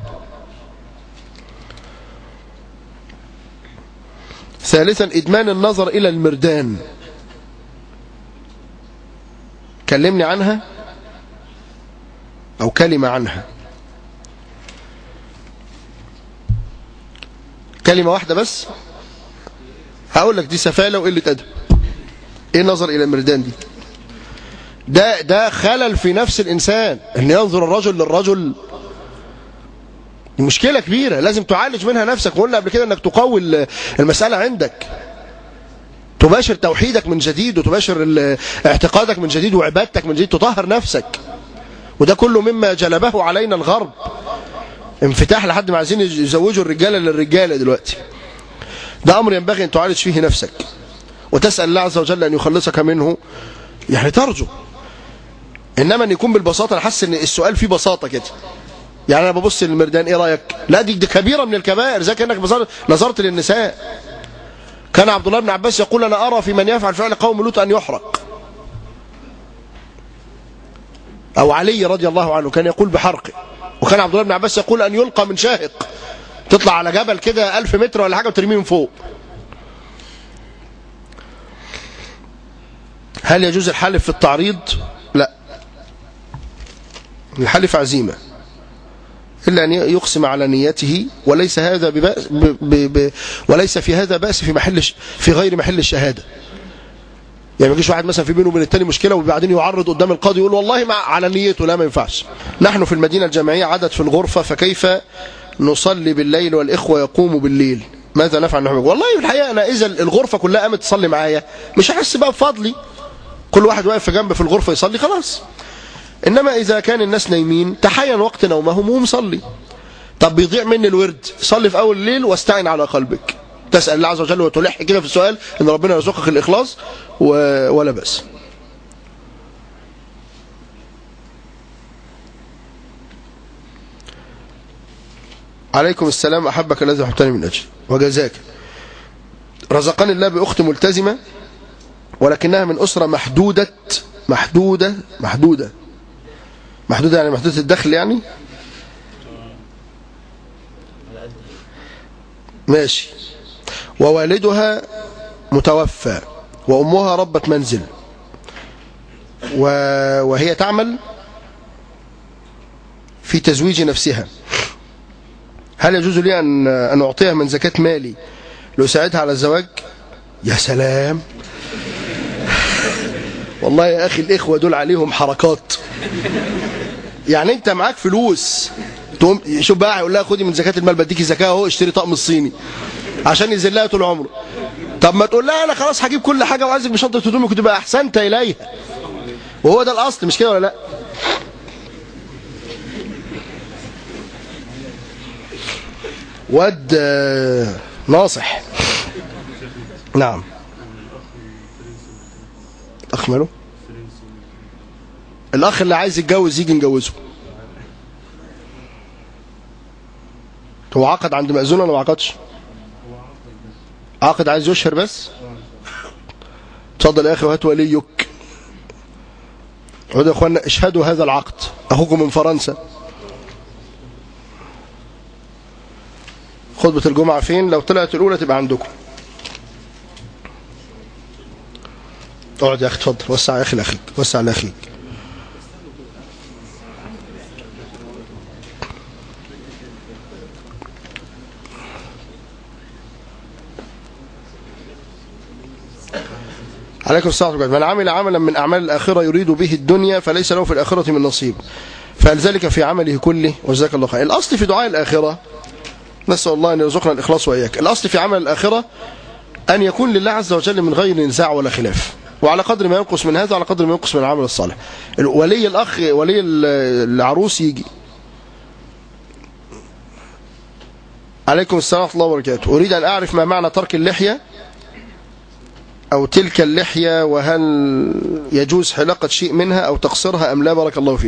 ثالثا ادمان النظر الى المردان كلمني عنها أو كلمة عنها كلمة واحدة بس هقول لك دي سفالة وقلة أدب إيه النظر إلى المردان دي ده ده خلل في نفس الإنسان إن ينظر الرجل للرجل دي مشكلة كبيرة لازم تعالج منها نفسك وقلنا قبل كده إنك تقوي ال- المسألة عندك تباشر توحيدك من جديد وتباشر ال- اعتقادك من جديد وعبادتك من جديد تطهر نفسك وده كله مما جلبه علينا الغرب انفتاح لحد ما عايزين يزوجوا الرجاله للرجاله دلوقتي ده امر ينبغي ان تعالج فيه نفسك وتسال الله عز وجل ان يخلصك منه يعني ترجو انما ان يكون بالبساطه انا حاسس ان السؤال فيه بساطه كده يعني انا ببص للمردان ايه رايك لا دي, دي كبيره من الكبائر زي كانك بصر- نظرت للنساء كان عبد الله بن عباس يقول انا ارى في من يفعل فعل قوم لوط ان يحرق أو علي رضي الله عنه كان يقول بحرقه وكان عبد الله بن عباس يقول أن يلقى من شاهق تطلع على جبل كده ألف متر ولا حاجة وترميه من فوق هل يجوز الحلف في التعريض لا الحلف عزيمة إلا أن يقسم على نيته وليس هذا ببأس ب ب ب وليس في هذا بأس في محل الش- في غير محل الشهادة يعني ما يجيش واحد مثلا في بينه وبين التاني مشكله وبعدين يعرض قدام القاضي يقول والله ما على نيته لا ما ينفعش نحن في المدينه الجامعيه عدد في الغرفه فكيف نصلي بالليل والاخوه يقوموا بالليل ماذا نفعل نحن والله في الحقيقه انا اذا الغرفه كلها قامت تصلي معايا مش هحس بقى بفضلي كل واحد واقف في جنب في الغرفه يصلي خلاص انما اذا كان الناس نايمين تحين وقت نومهم ومصلي طب بيضيع مني الورد صلي في اول الليل واستعن على قلبك تسال الله عز وجل وتلح كده في السؤال ان ربنا يرزقك الاخلاص و... ولا باس عليكم السلام احبك الذي احبتني من اجل وجزاك رزقني الله باخت ملتزمه ولكنها من اسره محدوده محدوده محدوده محدوده يعني محدوده الدخل يعني ماشي ووالدها متوفى وأمها ربة منزل و... وهي تعمل في تزويج نفسها هل يجوز لي أن, أن أعطيها من زكاة مالي لأساعدها على الزواج يا سلام والله يا أخي الإخوة دول عليهم حركات يعني أنت معاك فلوس تقوم شوف بقى هيقول لها خدي من زكاة المال بديكي زكاة اهو اشتري طقم الصيني عشان يذلها طول عمره طب ما تقول لها انا خلاص هجيب كل حاجه وعايزك بشنطه هدومك وتبقى احسنت اليها وهو ده الاصل مش كده ولا لا واد آه، ناصح نعم اخ ماله الاخ اللي عايز يتجوز يجي نجوزه هو عقد عند مأذون ولا ما عقدش عقد عايز يشهر بس اتفضل يا اخي وهات وليك عودوا يا اخوانا اشهدوا هذا العقد اخوكم من فرنسا خطبة الجمعة فين لو طلعت الأولى تبقى عندكم اقعد يا أخي اتفضل وسع يا أخي لأخيك وسع لأخيك عليكم السلام ورحمة الله من عمل عملا من أعمال الآخرة يريد به الدنيا فليس له في الآخرة من نصيب فذلك في عمله كله وجزاك الله خير الأصل في دعاء الآخرة نسأل الله أن يرزقنا الإخلاص وإياك الأصل في عمل الآخرة أن يكون لله عز وجل من غير نزاع ولا خلاف وعلى قدر ما ينقص من هذا على قدر ما ينقص من العمل الصالح ولي الأخ ولي العروس يجي عليكم السلام ورحمة الله وبركاته أريد أن أعرف ما معنى ترك اللحية أو تلك اللحية وهل يجوز حلاقة شيء منها أو تقصيرها أم لا بارك الله فيك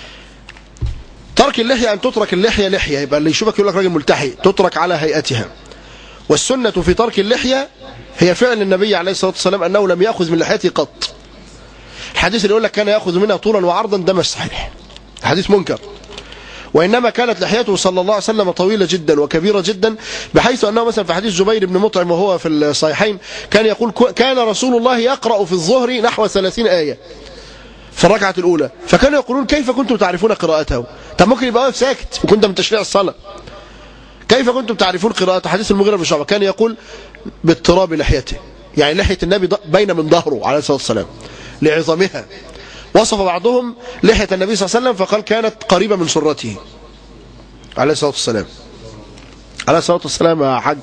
ترك اللحية أن تترك اللحية لحية يبقى اللي يشوفك يقول لك راجل ملتحي تترك على هيئتها والسنة في ترك اللحية هي فعل النبي عليه الصلاة والسلام أنه لم يأخذ من لحيته قط الحديث اللي يقول لك كان يأخذ منها طولا وعرضا ده مش صحيح الحديث منكر وإنما كانت لحيته صلى الله عليه وسلم طويلة جدا وكبيرة جدا بحيث أنه مثلا في حديث جبير بن مطعم وهو في الصحيحين كان يقول كان رسول الله يقرأ في الظهر نحو 30 آية في الركعة الأولى فكانوا يقولون كيف كنتم تعرفون قراءته طب ممكن يبقى واقف ساكت وكنت من تشريع الصلاة كيف كنتم تعرفون قراءته حديث المغيرة بن شعبة كان يقول باضطراب لحيته يعني لحية النبي بين من ظهره عليه الصلاة والسلام لعظمها وصف بعضهم لحية النبي صلى الله عليه وسلم فقال كانت قريبة من سرته عليه الصلاة والسلام عليه الصلاة والسلام يا حاج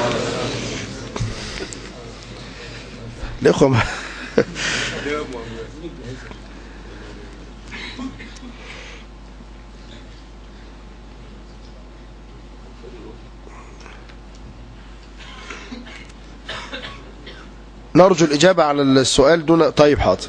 الإخوة ما- نرجو الإجابة على السؤال دون طيب حاضر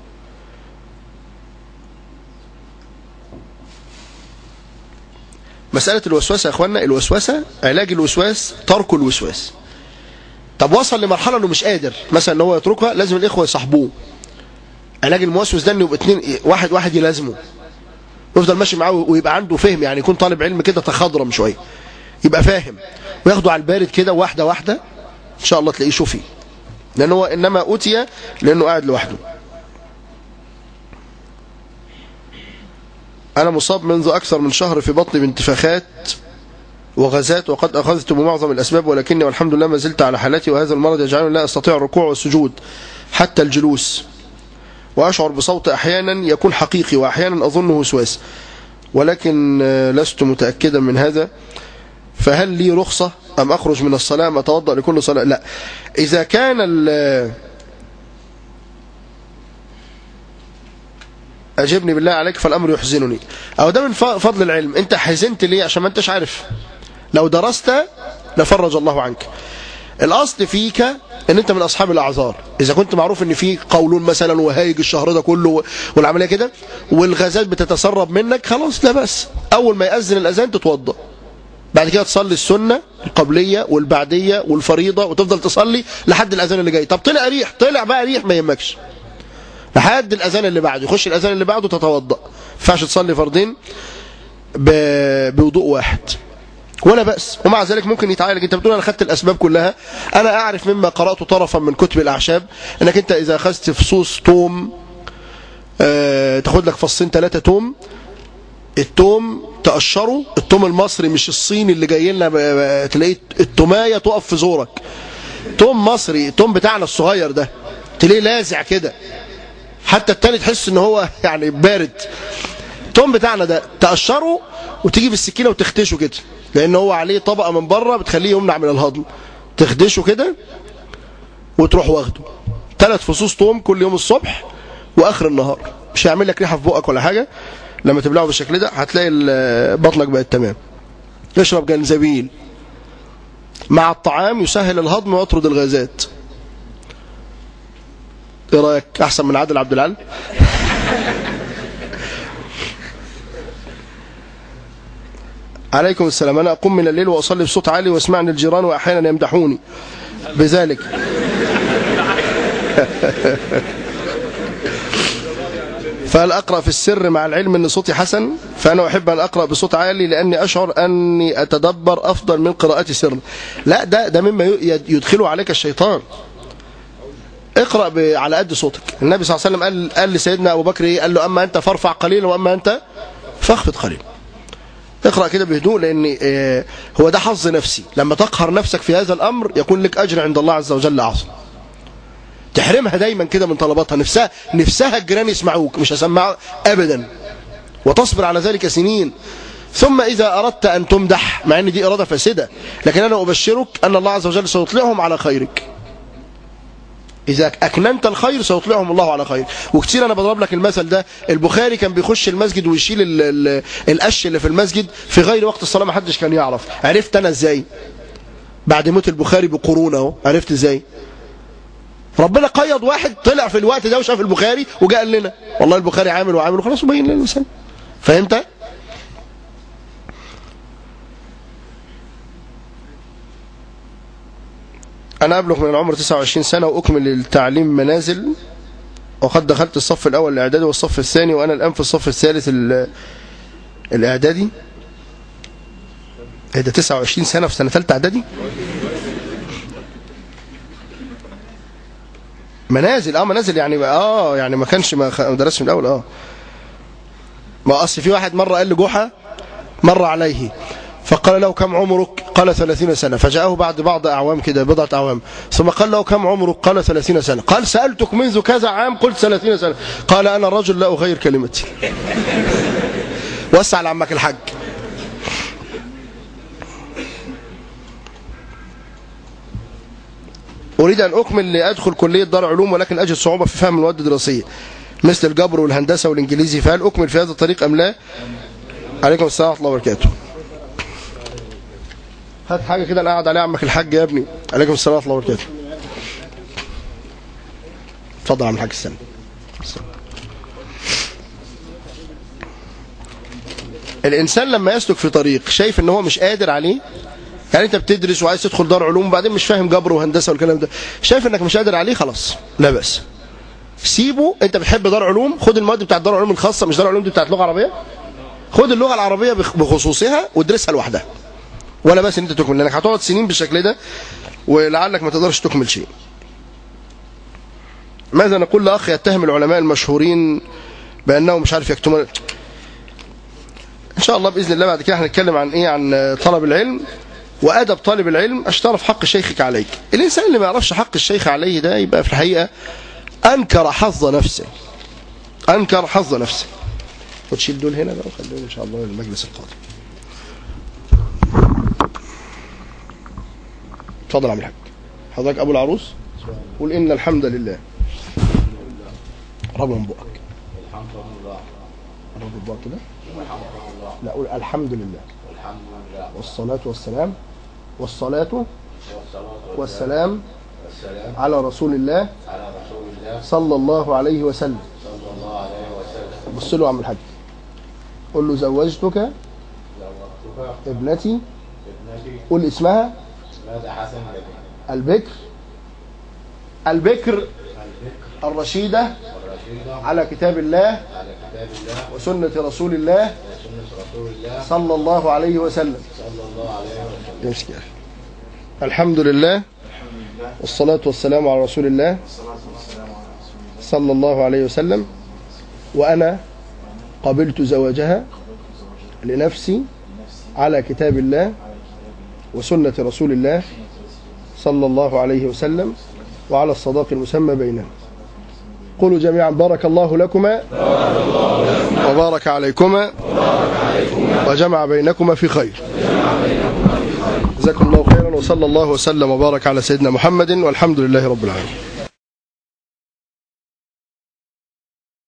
مسألة الوسوسة يا أخوانا الوسوسة علاج الوسواس ترك الوسواس طب وصل لمرحلة أنه مش قادر مثلا أن هو يتركها لازم الإخوة يصاحبوه علاج الموسوس ده أنه يبقى اتنين واحد واحد يلازمه ويفضل ماشي معاه ويبقى عنده فهم يعني يكون طالب علم كده تخضرم شوية يبقى فاهم وياخده على البارد كده واحدة واحدة إن شاء الله تلاقيه شوفي لأنه هو إنما أوتي لأنه قاعد لوحده أنا مصاب منذ أكثر من شهر في بطني بانتفاخات وغازات وقد أخذت بمعظم الأسباب ولكني والحمد لله ما زلت على حالتي وهذا المرض يجعلني لا أستطيع الركوع والسجود حتى الجلوس وأشعر بصوت أحيانا يكون حقيقي وأحيانا أظنه وسواس ولكن آه، لست متأكدا من هذا فهل لي رخصة أم أخرج من الصلاة أم أتوضأ لكل صلاة لا إذا كان ال- أجبني بالله عليك فالأمر يحزنني أو ده من ف- فضل العلم أنت حزنت ليه عشان ما أنتش عارف لو درست لفرج الله عنك الأصل فيك أن أنت من أصحاب الأعذار إذا كنت معروف أن في قولون مثلا وهايج الشهر ده كله والعملية كده والغازات بتتسرب منك خلاص لا بس أول ما يأذن الأذان تتوضأ بعد كده تصلي السنة القبلية والبعدية والفريضة وتفضل تصلي لحد الأذان اللي جاي طب طلع ريح طلع بقى ريح ما يهمكش لحد الأذان اللي بعده يخش الأذان اللي بعده تتوضأ ما ينفعش تصلي فردين ب- بوضوء واحد ولا بأس ومع ذلك ممكن يتعالج انت بتقول انا خدت الاسباب كلها انا اعرف مما قرأت طرفا من كتب الاعشاب انك انت اذا اخذت فصوص توم آه تاخد لك فصين ثلاثة توم التوم تقشره التوم المصري مش الصيني اللي جاي لنا ب- ب- تلاقيه التومايه تقف في زورك توم مصري التوم بتاعنا الصغير ده تلاقيه لازع كده حتى التاني تحس ان هو يعني بارد التوم بتاعنا ده تقشره وتيجي بالسكينه وتختشه كده لان هو عليه طبقه من بره بتخليه يمنع من الهضم تخدشه كده وتروح واخده ثلاث فصوص توم كل يوم الصبح واخر النهار مش هيعمل لك ريحه في بقك ولا حاجه لما تبلعه بالشكل ده هتلاقي ال- بطنك بقت تمام اشرب جنزبيل مع الطعام يسهل الهضم ويطرد الغازات ايه رايك احسن من عادل عبد العال عليكم السلام انا اقوم من الليل واصلي بصوت عالي واسمعني الجيران واحيانا يمدحوني بذلك فهل أقرأ في السر مع العلم أن صوتي حسن فأنا أحب أن أقرأ بصوت عالي لأني أشعر أني أتدبر أفضل من قراءتي سر لا ده ده مما يدخله عليك الشيطان اقرأ ب- على قد صوتك النبي صلى الله عليه وسلم قال, قال لسيدنا أبو بكر إيه؟ قال له أما أنت فارفع قليلا وأما أنت فاخفض قليلا اقرأ كده بهدوء لأن آه، هو ده حظ نفسي لما تقهر نفسك في هذا الأمر يكون لك أجر عند الله عز وجل أعظم تحرمها دايما كده من طلباتها نفسها نفسها الجيران يسمعوك مش هسمع ابدا وتصبر على ذلك سنين ثم إذا أردت أن تمدح مع أن دي إرادة فاسدة لكن أنا أبشرك أن الله عز وجل سيطلعهم على خيرك إذا أكننت الخير سيطلعهم الله على خير وكتير أنا بضرب لك المثل ده البخاري كان بيخش المسجد ويشيل ال- ال- القش اللي في المسجد في غير وقت الصلاة ما حدش كان يعرف عرفت أنا إزاي بعد موت البخاري بقرون اهو عرفت إزاي ربنا قيض واحد طلع في الوقت ده وشاف البخاري وجاء قال لنا والله البخاري عامل وعامل وخلاص وبين لنا المثال فهمت أنا أبلغ من العمر 29 سنة وأكمل التعليم منازل وقد دخلت الصف الأول الإعدادي والصف الثاني وأنا الآن في الصف الثالث ال- الإعدادي إيه ده 29 سنة في سنة ثالثة إعدادي منازل اه منازل يعني اه يعني ما كانش ما خ- ما درسش من الاول اه ما اصل في واحد مره قال لجحا مر عليه فقال له كم عمرك قال 30 سنة فجاءه بعد بعض أعوام كده بضعة أعوام ثم قال له كم عمرك قال 30 سنة قال سألتك منذ كذا عام قلت 30 سنة قال أنا رجل لا أغير كلمتي وسع لعمك الحج أريد أن أكمل لأدخل كلية دار علوم ولكن أجد صعوبة في فهم المواد الدراسية مثل الجبر والهندسة والإنجليزي فهل أكمل في هذا الطريق أم لا عليكم السلام ورحمة الله وبركاته هات حاجة كده أنا قاعد عليها عمك الحاج يا ابني عليكم السلام ورحمة الله وبركاته اتفضل يا عم الحاج السلام الإنسان لما يسلك في طريق شايف إن هو مش قادر عليه يعني انت بتدرس وعايز تدخل دار علوم وبعدين مش فاهم جبر وهندسه والكلام ده شايف انك مش قادر عليه خلاص لا بس سيبه انت بتحب دار علوم خد المواد بتاعت دار علوم الخاصه مش دار علوم دي بتاعت لغه عربيه خد اللغه العربيه بخ- بخصوصها وادرسها لوحدها ولا بس ان انت تكمل لانك هتقعد سنين بالشكل ده ولعلك ما تقدرش تكمل شيء ماذا نقول لاخ يتهم العلماء المشهورين بانهم مش عارف يكتمون ان شاء الله باذن الله بعد كده هنتكلم عن ايه عن طلب العلم وادب طالب العلم اشترف حق شيخك عليك الانسان اللي ما يعرفش حق الشيخ عليه ده يبقى في الحقيقه انكر حظ نفسه انكر حظ نفسه وتشيل دول هنا بقى وخليهم ان شاء الله للمجلس القادم اتفضل يا عم الحاج حضرتك ابو العروس قول ان الحمد لله قرب من بقك قرب من بقك كده لا قول الحمد لله والصلاة والسلام والصلاة والسلام على رسول الله صلى الله عليه وسلم بص له يا عم الحاج قول له زوجتك ابنتي قول اسمها البكر البكر الرشيدة على كتاب الله وسنة رسول الله صلى الله عليه وسلم يمسك يا أخي. الحمد لله والصلاة والسلام على رسول الله صلى الله عليه وسلم وأنا قبلت زواجها لنفسي على كتاب الله وسنة رسول الله صلى الله عليه وسلم وعلى الصداق المسمى بيننا قولوا جميعا بارك الله لكما وبارك عليكما وجمع بينكما في خير جزاكم الله خيرا وصلى الله وسلم وبارك على سيدنا محمد والحمد لله رب العالمين